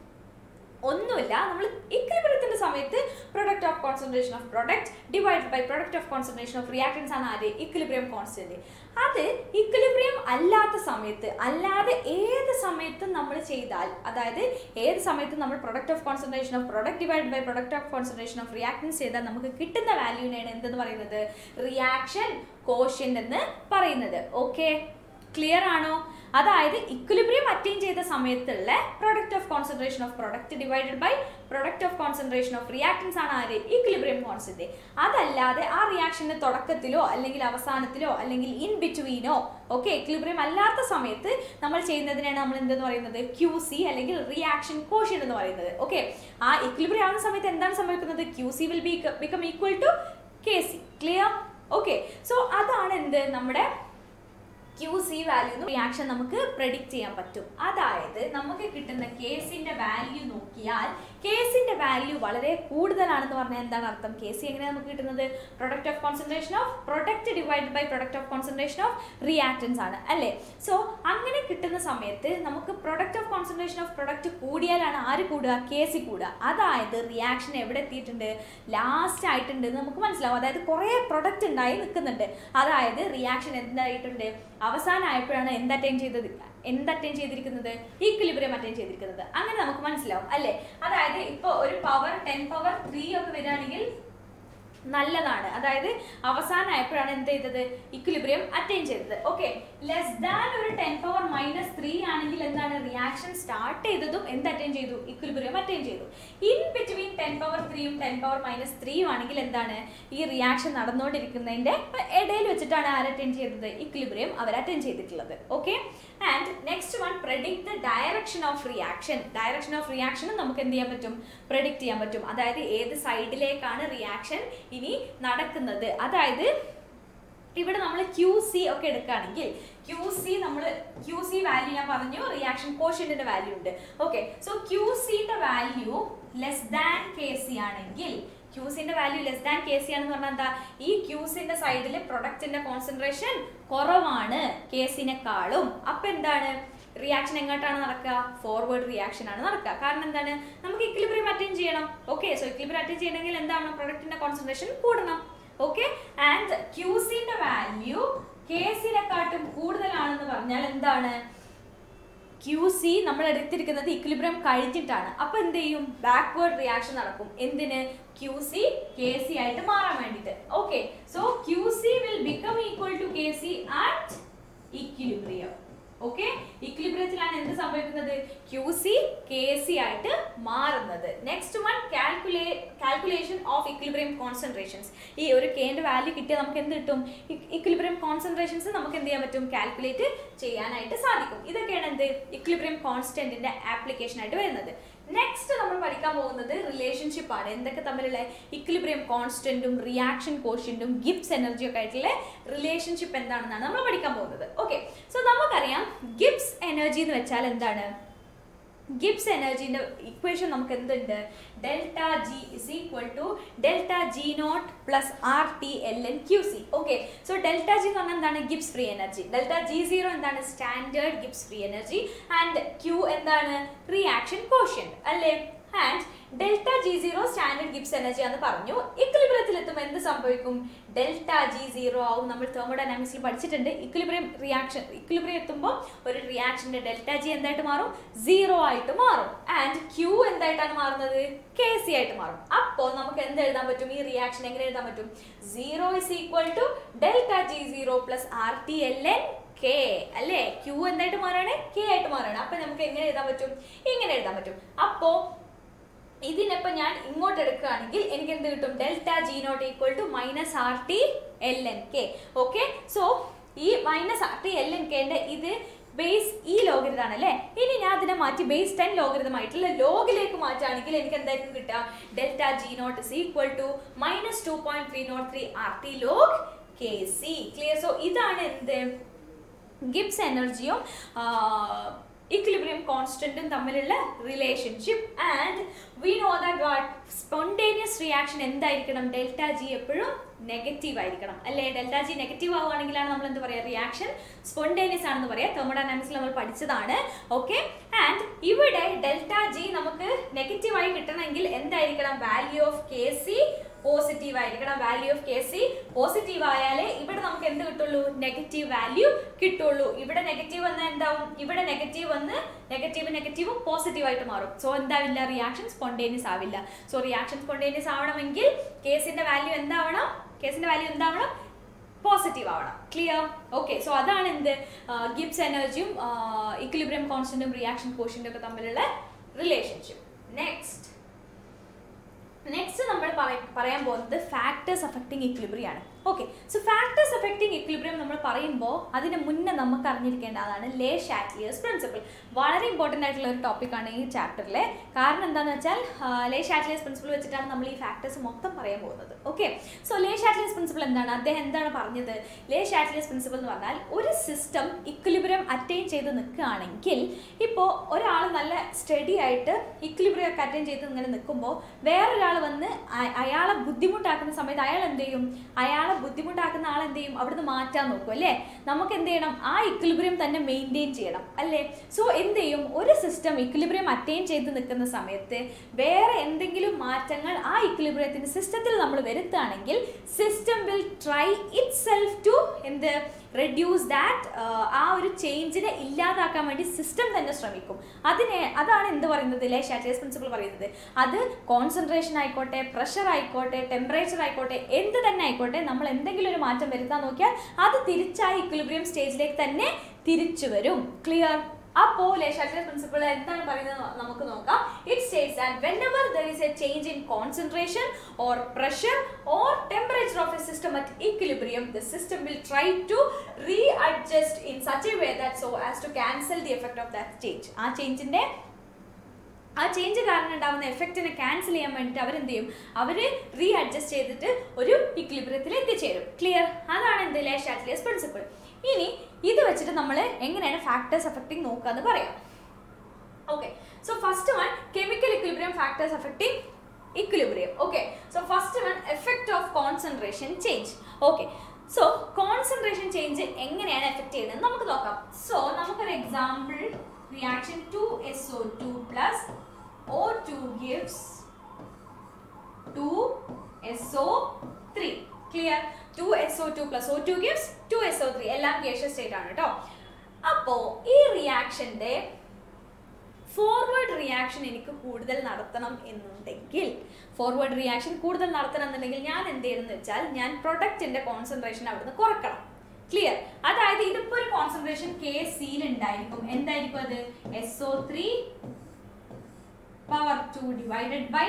ഒന്നുമില്ല നമ്മൾ ഇക്വിലിബ്രിയത്തിന്റെ സമയത്ത് product of concentration of product divide by product of concentration of reactants ആണ് ആര് ഇക്വിലിബ്രിയം കോൺസ്റ്റന്റ് അത് ഇക്വിലിബ്രിയം അല്ലാത്ത സമയത്ത് അല്ലാതെ ഏത് സമയത്തും നമ്മൾ ചെയ്താൽ അതായത് ഏത് സമയത്തും നമ്മൾ product of concentration of product divide by product of concentration of reactants ചെയ്താൽ നമുക്ക് കിട്ടുന്ന വാല്യൂവിനെയാണ് എന്തെന്ന് പറയുന്നത് റിയാക്ഷൻ കോഷ്യൻ എന്ന് പറയുന്നത് ഓക്കെ ക്ലിയർ ആണോ അതായത് ഇക്വിലിബ്രിയം അറ്റൈൻ ചെയ്ത സമയത്തുള്ള product of concentration of product divided by product of concentration of reactants ആണ് ആര് ഇക്വിലിബ്രിയം കോൺസെൻട്രേ അതല്ലാതെ ആ റിയാക്ഷന്റെ തുടക്കത്തിലോ അല്ലെങ്കിൽ അവസാനത്തിലോ അല്ലെങ്കിൽ ഇൻ ബിറ്റ്വീനോ ഓക്കെ ഇക്വിലിബ്രിയം അല്ലാത്ത സമയത്ത് നമ്മൾ ചെയ്യുന്നതിനാണ് നമ്മൾ എന്തെന്ന് പറയുന്നത് ക്യൂ സി അല്ലെങ്കിൽ റിയാക്ഷൻ കോഷ്യൻ എന്ന് പറയുന്നത് ഓക്കെ ആ ഇക്വിലിബ്രിയം ആവുന്ന സമയത്ത് എന്താണ് സംഭവിക്കുന്നത് Q C will be become equal to K C clear okay so അതാണ് എന്ത് നമ്മുടെ ക്യൂ സി വാല്യൂ റിയാക്ഷൻ നമുക്ക് പ്രഡിക്റ്റ് ചെയ്യാൻ പറ്റും അതായത് നമുക്ക് കിട്ടുന്ന കേസിന്റെ വാല്യൂ നോക്കിയാൽ കേസിന്റെ വാല്യൂ വളരെ കൂടുതലാണെന്ന് പറഞ്ഞാൽ എന്താണ് അർത്ഥം കെ സി എങ്ങനെയാണ് നമുക്ക് കിട്ടുന്നത് product of concentration of product divide by product of concentration of reactants ആണ് അല്ലേ സോ അങ്ങനെ കിട്ടുന്ന സമയത്ത് നമുക്ക് product of concentration of product കൂടിയാലാണ് ആര് കൂടുക കെ സി കൂടുക അതായത് റിയാക്ഷൻ എവിടെ എത്തിയിട്ടുണ്ട് ലാസ്റ്റ് ആയിട്ടുണ്ട് എന്ന് നമുക്ക് മനസ്സിലാവും അതായത് കുറേ പ്രൊഡക്റ്റ് ഉണ്ടായി നിൽക്കുന്നുണ്ട് അതായത് റിയാക്ഷൻ എന്തായിട്ടുണ്ട് അവസാനമായപ്പോഴാണ് എന്ത് അറ്റൈൻ ചെയ്തത് എന്ത് അറ്റൈൻ ചെയ്തിരിക്കുന്നത് ഈക്വിലിബ്രിയം അറ്റൈൻ ചെയ്തിരിക്കുന്നത് അങ്ങനെ നമുക്ക് മനസ്സിലാവും അല്ലേ അതായത് ഇപ്പോൾ ഒരു പവർ ടെൻ പവർ ത്രീ ഒക്കെ വരികയാണെങ്കിൽ നല്ലതാണ് അതായത് അവസാനമായപ്പോഴാണ് എന്ത് ചെയ്തത് ഇക്വിലിബ്രിയം അറ്റൈൻ ചെയ്തത് ഓക്കെ ലെസ് ദാൻ ഒരു ടെൻ പവർ മൈനസ് ത്രീ ആണെങ്കിൽ എന്താ എന്താണ് റിയാക്ഷൻ സ്റ്റാർട്ട് ചെയ്തതും എന്ത് അറ്റൈൻ ചെയ്തു ഇക്വിലിബ്രിയം അറ്റൈൻ ചെയ്തു ഇൻ ബിറ്റ്വീൻ ടെൻ പവർ ത്രീയും ടെൻ പവർ മൈനസ് ത്രീയും ആണെങ്കിൽ എന്താണ് ഈ റിയാക്ഷൻ നടന്നുകൊണ്ടിരിക്കുന്നതിന്റെ ഇടയിൽ വെച്ചിട്ടാണ് ആര് അറ്റൈൻ ചെയ്തത് ഇക്വിലിബ്രിയം അവർ അറ്റൈൻ ചെയ്തിട്ടുള്ളത് okay and next one predict the direction of reaction direction of റിയാക്ഷനും നമുക്ക് എന്ത് ചെയ്യാൻ പറ്റും പ്രഡിക്ട് ചെയ്യാൻ പറ്റും അതായത് ഏത് സൈഡിലേക്കാണ് റിയാക്ഷൻ ഇനി നടക്കുന്നത് അതായത് ഇവിടെ നമ്മൾ ക്യൂ സി ഒക്കെ എടുക്കുകയാണെങ്കിൽ ക്യൂ സി നമ്മൾ ക്യൂ സി വാല്യൂ ഞാൻ പറഞ്ഞു റിയാക്ഷൻ കോഷ്യന്റിന്റെ വാല്യൂ ഉണ്ട് ഓക്കെ സോ ക്യൂ സിന്റെ value less than K C ആണെങ്കിൽ ക്യൂസിന്റെ value less than K C ആണെന്ന് പറഞ്ഞാൽ എന്താ ഈ ക്യൂസിന്റെ സൈഡിൽ പ്രൊഡക്റ്റിന്റെ കോൺസെൻട്രേഷൻ കുറവാണ് കെ സിനെക്കാളും അപ്പൊ എന്താണ് റിയാക്ഷൻ എങ്ങോട്ടാണ് നടക്കുക ഫോർവേഡ് റിയാക്ഷൻ ആണ് നടക്കുക കാരണം എന്താണ് നമുക്ക് ഇക്വിലിബ്രിയം അറ്റൈൻ ചെയ്യണം ഓക്കെ സോ ഇക്വിലിബ്രിയം അറ്റൈൻ ചെയ്യണമെങ്കിൽ എന്താണ് പ്രൊഡക്റ്റിന്റെ കോൺസെൻട്രേഷൻ കൂടണം ഓക്കെ ആൻഡ് ക്യൂസിന്റെ വാല്യൂ കേസിനെക്കാട്ടും കൂടുതലാണെന്ന് പറഞ്ഞാൽ എന്താണ് ക്യൂ സി നമ്മൾ എടുത്തിരിക്കുന്നത് ഇക്വിലിബ്രിയം കഴിഞ്ഞിട്ടാണ് അപ്പൊ എന്ത് ചെയ്യും ബാക്ക്വേർഡ് റിയാക്ഷൻ നടക്കും എന്തിന് ക്യൂ സി കെ സി ആയിട്ട് മാറാൻ വേണ്ടിയിട്ട് okay so Q C will become equal to K C at equilibrium okay ഇക്വിലിബ്രിയത്തിലാണ് എന്ത് സംഭവിക്കുന്നത് ക്യൂ സി കെ സി ആയിട്ട് മാറുന്നത് next one calcula calculation of equilibrium concentrations ഈ ഒരു കെന്റെ വാല്യൂ കിട്ടിയാൽ നമുക്ക് എന്ത് കിട്ടും ഇക്വിലിബ്രിയം കോൺസെൻട്രേഷൻസ് നമുക്ക് എന്ത് ചെയ്യാൻ പറ്റും കാൽക്കുലേറ്റ് ചെയ്യാനായിട്ട് സാധിക്കും ഇതൊക്കെയാണ് എന്ത് ഇക്വിലിബ്രിയം കോൺസ്റ്റന്റിന്റെ ആപ്ലിക്കേഷൻ ആയിട്ട് വരുന്നത് നെക്സ്റ്റ് നമ്മൾ പഠിക്കാൻ പോകുന്നത് റിലേഷൻഷിപ്പ് ആണ് എന്തൊക്കെ തമ്മിലുള്ള ഇക്വിലിബ്രിയം കോൺസ്റ്റന്റും റിയാക്ഷൻ കോഷ്യന്റും ഗിബ്സ് എനർജിയും ഒക്കെ ആയിട്ടുള്ള റിലേഷൻഷിപ്പ് എന്താണെന്നാണ് നമ്മൾ പഠിക്കാൻ പോകുന്നത് ഓക്കെ സോ നമുക്കറിയാം ഗിബ്സ് എനർജി എന്ന് വെച്ചാൽ എന്താണ് ഗിബ്സ് എനർജിന്റെ ഇക്വേഷൻ നമുക്ക് എന്തുണ്ട് delta G is equal to delta G not plus R T L N Q C okay so delta G എന്ന് പറഞ്ഞാൽ എന്താണ് Gibbs free energy delta G zero എന്താണ് standard Gibbs free energy and Q എന്താണ് റിയാക്ഷൻ കോഷ്യൻ അല്ലേ and delta G zero standard Gibbs energy എന്ന് പറഞ്ഞു ഇക്വിലിബ്രിയത്തിൽ എത്തുമ്പോൾ എന്ത് സംഭവിക്കും ഡെൽറ്റ ജി സീറോ ആവും നമ്മൾ തെർമോഡൈനാമിക്സിൽ പഠിച്ചിട്ടുണ്ട് ഇക്വിലിബ്രിയം റിയാക്ഷൻ ഇക്വിലിബ്രിയം എത്തുമ്പോൾ ഒരു റിയാക്ഷന്റെ ഡെൽറ്റ ജി എന്തായിട്ട് മാറും സീറോ ആയിട്ട് മാറും ആൻഡ് ക്യൂ എന്തായിട്ടാണ് മാറുന്നത് കെ സി ആയിട്ട് മാറും അപ്പോൾ നമുക്ക് എന്ത് എഴുതാൻ പറ്റും ഈ റിയാക്ഷൻ എങ്ങനെ എഴുതാൻ പറ്റും zero is equal to delta G zero plus R T L N K അല്ലേ ക്യൂ എന്തായിട്ട് മാറാണ് കെ ആയിട്ട് മാറാണ് അപ്പൊ നമുക്ക് എങ്ങനെ എഴുതാൻ പറ്റും ഇങ്ങനെ എഴുതാൻ പറ്റും അപ്പോ ഇതിനിപ്പോ ഞാൻ ഇങ്ങോട്ട് എടുക്കുകയാണെങ്കിൽ എനിക്ക് എന്ത് കിട്ടും delta G not equal to minus R T L N K okay so ഈ minus R T L N കെന്റെ ഇത് ബേസ് ഈ ലോഗരിതാണ് അല്ലേ ഇനി ഞാൻ അതിനെ മാറ്റി ബേസ് ടെൻ ലോഗരിതം ആയിട്ടുള്ള ലോഗിലേക്ക് മാറ്റുകയാണെങ്കിൽ എനിക്ക് എന്തായിരിക്കും കിട്ടുക delta G naught is equal to minus two point three naught three R T log K C clear so ഇതാണ് എന്ത് ഗിബ്സ് എനർജിയും ഇക്വിലിബ്രിയം കോൺസ്റ്റന്റും തമ്മിലുള്ള relationship and we know that what spontaneous reaction എന്തായിരിക്കണം ഡെൽറ്റ ജി എപ്പോഴും നെഗറ്റീവ് ആയിരിക്കണം അല്ലേ ഡെൽറ്റ ജി നെഗറ്റീവ് ആവുകയാണെങ്കിലാണ് നമ്മൾ എന്ത് പറയുക റിയാക്ഷൻ സ്പോണ്ടേനിയസ് ആണെന്ന് പറയാം തെർമോഡൈനാമിക്സിൽ നമ്മൾ പഠിച്ചതാണ് ഓക്കെ ആൻഡ് ഇവിടെ ഡെൽറ്റ ജി നമുക്ക് നെഗറ്റീവ് ആയി കിട്ടണമെങ്കിൽ എന്തായിരിക്കണം value of K C positive ആയിരിക്കണം value of K C positive ആയാലേ ഇവിടെ നമുക്ക് എന്ത് കിട്ടുള്ളൂ നെഗറ്റീവ് വാല്യൂ കിട്ടുള്ളൂ ഇവിടെ നെഗറ്റീവ് വന്നാൽ എന്താവും ഇവിടെ നെഗറ്റീവ് വന്ന് നെഗറ്റീവ് നെഗറ്റീവും പോസിറ്റീവ് ആയിട്ട് മാറും സോ എന്താവില്ല റിയാക്ഷൻ സ്പോണ്ടേനിയസ് ആവില്ല സോ റിയാക്ഷൻ സ്പോണ്ടേനിയസ് ആവണമെങ്കിൽ കേസിന്റെ വാല്യൂ എന്താവണം കേസിന്റെ വാല്യൂ എന്താവണം പോസിറ്റീവ് ആവണം ക്ലിയർ ഓക്കെ സോ അതാണ് എന്ത് ഗിബ്സ് എനർജിയും ഇക്വിലിബ്രിയം കോൺസ്റ്റന്റും റിയാക്ഷൻ കോഷ്യന്റും ഒക്കെ തമ്മിലുള്ള റിലേഷൻഷിപ്പ് നെക്സ്റ്റ് നെക്സ്റ്റ് നമ്മൾ പറയാൻ പോകുന്നത് ഫാക്ടേഴ്സ് അഫക്റ്റിംഗ് ഇക്വിലിബ്രിയം ആണ് okay so factors affecting equilibrium നമ്മൾ പറയുമ്പോൾ അതിന് മുന്നേ നമുക്ക് അറിഞ്ഞിരിക്കേണ്ടതാണ് ലേ ഷാറ്റ്ലിയേഴ്സ് പ്രിൻസിപ്പിൾ വളരെ ഇമ്പോർട്ടൻ്റ് ആയിട്ടുള്ള ഒരു ടോപ്പിക്കാണ് ഈ ചാപ്റ്ററിലെ കാരണം എന്താണെന്ന് വെച്ചാൽ ലേ ഷാറ്റ്ലിയേഴ്സ് പ്രിൻസിപ്പിൾ വെച്ചിട്ടാണ് നമ്മൾ ഈ ഫാക്ടേഴ്സ് മൊത്തം പറയാൻ പോകുന്നത് okay so Le Chatelier's principle എന്താണ് അദ്ദേഹം എന്താണ് പറഞ്ഞത് ലേ ഷാറ്റ്ലിയേഴ്സ് പ്രിൻസിപ്പിൾ എന്ന് പറഞ്ഞാൽ ഒരു സിസ്റ്റം ഇക്വിലിബ്രിയം അറ്റൈൻ ചെയ്ത് നിൽക്കുകയാണെങ്കിൽ ഇപ്പോൾ ഒരാൾ നല്ല സ്റ്റഡി ആയിട്ട് ഇക്വിലിബ്രിയം ഒക്കെ അറ്റൈൻ ചെയ്ത് ഇങ്ങനെ നിൽക്കുമ്പോൾ വേറൊരാൾ വന്ന് അയാളെ ബുദ്ധിമുട്ടാക്കുന്ന സമയത്ത് അയാൾ എന്ത് ചെയ്യും അയാളെ ബുദ്ധിമുട്ടാക്കുന്ന ആൾ എന്ത് ചെയ്യും അവിടുന്ന് മാറ്റാൻ നോക്കും അല്ലേ നമുക്ക് എന്ത് ചെയ്യണം ആ ഇക്വിലിബ്രിയം തന്നെ മെയിൻറ്റെയിൻ ചെയ്യണം അല്ലേ സോ എന്ത് ചെയ്യും ഒരു സിസ്റ്റം ഇക്വിലിബ്രിയം അറ്റൈൻ ചെയ്ത് നിൽക്കുന്ന സമയത്ത് വേറെ എന്തെങ്കിലും മാറ്റങ്ങൾ ആ ഇക്വിലിബ്രിയത്തിന്റെ സിസ്റ്റത്തിൽ നമ്മൾ വരുത്തുകയാണെങ്കിൽ system will try itself to എന്ത് റെഡ്യൂസ് ദാറ്റ് ആ ഒരു ചേഞ്ചിനെ ഇല്ലാതാക്കാൻ വേണ്ടി സിസ്റ്റം തന്നെ ശ്രമിക്കും അതിനെ അതാണ് എന്ത് പറയുന്നത് ലേ ഷാറ്റേഴ്സ് പ്രിൻസിപ്പിൾ പറയുന്നത് അത് കോൺസെൻട്രേഷൻ ആയിക്കോട്ടെ പ്രഷർ ആയിക്കോട്ടെ ടെമ്പറേച്ചർ ആയിക്കോട്ടെ എന്ത് തന്നെ ആയിക്കോട്ടെ നമ്മൾ എന്തെങ്കിലും ഒരു മാറ്റം വരുത്താൻ നോക്കിയാൽ അത് തിരിച്ചായി ഇക്വിലിബ്രിയം സ്റ്റേജിലേക്ക് തന്നെ തിരിച്ചു വരും ക്ലിയർ അപ്പോ ലേഷാറ്റിലെ പ്രിൻസിപ്പിൾ എന്താണ് പറയുന്നത് നമുക്ക് നോക്കാം it states that whenever there is a change in concentration or pressure or temperature of a system at equilibrium the system will try to readjust in such a way that so as to cancel the effect of that change ആ ചേഞ്ചിന്റെ ആ ചേഞ്ച് കാരണം ഉണ്ടാകുന്ന എഫക്റ്റിനെ ക്യാൻസൽ ചെയ്യാൻ വേണ്ടിയിട്ട് അവരെന്ത് ചെയ്യും അവർ റീ അഡ്ജസ്റ്റ് ചെയ്തിട്ട് ഒരു ഇക്ലിബ്രിയത്തിൽ എത്തിച്ചേരും ക്ലിയർ അതാണ് എന്ത് ലേഷാറ്റ്ലിയസ് പ്രിൻസിപ്പിൾ ഇനി ഇത് വെച്ചിട്ട് നമ്മൾ എങ്ങനെയാണ് ഫാക്ടേഴ്സ് എഫക്റ്റിംഗ് നോക്കാന്ന് പറയാം okay so first one chemical equilibrium factors affecting equilibrium okay so first one effect of concentration change okay so concentration change എങ്ങനെയാണ് എഫക്ട് ചെയ്യുന്നത് നമുക്ക് നോക്കാം സോ നമുക്കൊരു example reaction two S O two plus O two gives two S O three clear two S O two plus O two gives two S O three എല്ലാം ഗ്യാഷ്യസ് സ്റ്റേറ്റ് ആണ് കേട്ടോ അപ്പോ ഈ റിയാക്ഷന്റെ ഫോർവേഡ് റിയാക്ഷൻ എനിക്ക് കൂടുതൽ നടത്തണം എന്നുണ്ടെങ്കിൽ ഫോർവേഡ് റിയാക്ഷൻ കൂടുതൽ നടത്തണം എന്നുണ്ടെങ്കിൽ ഞാൻ എന്ത് ചെയ്യണമെന്ന് വെച്ചാൽ ഞാൻ പ്രൊഡക്റ്റിന്റെ കോൺസെൻട്രേഷൻ അവിടുന്ന് കുറക്കണം ക്ലിയർ അതായത് ഇതിപ്പോ ഒരു കോൺസെൻട്രേഷൻ കെ സിയിൽ ഉണ്ടായിരിക്കും എന്തായിരിക്കും അത് S O three power two divided by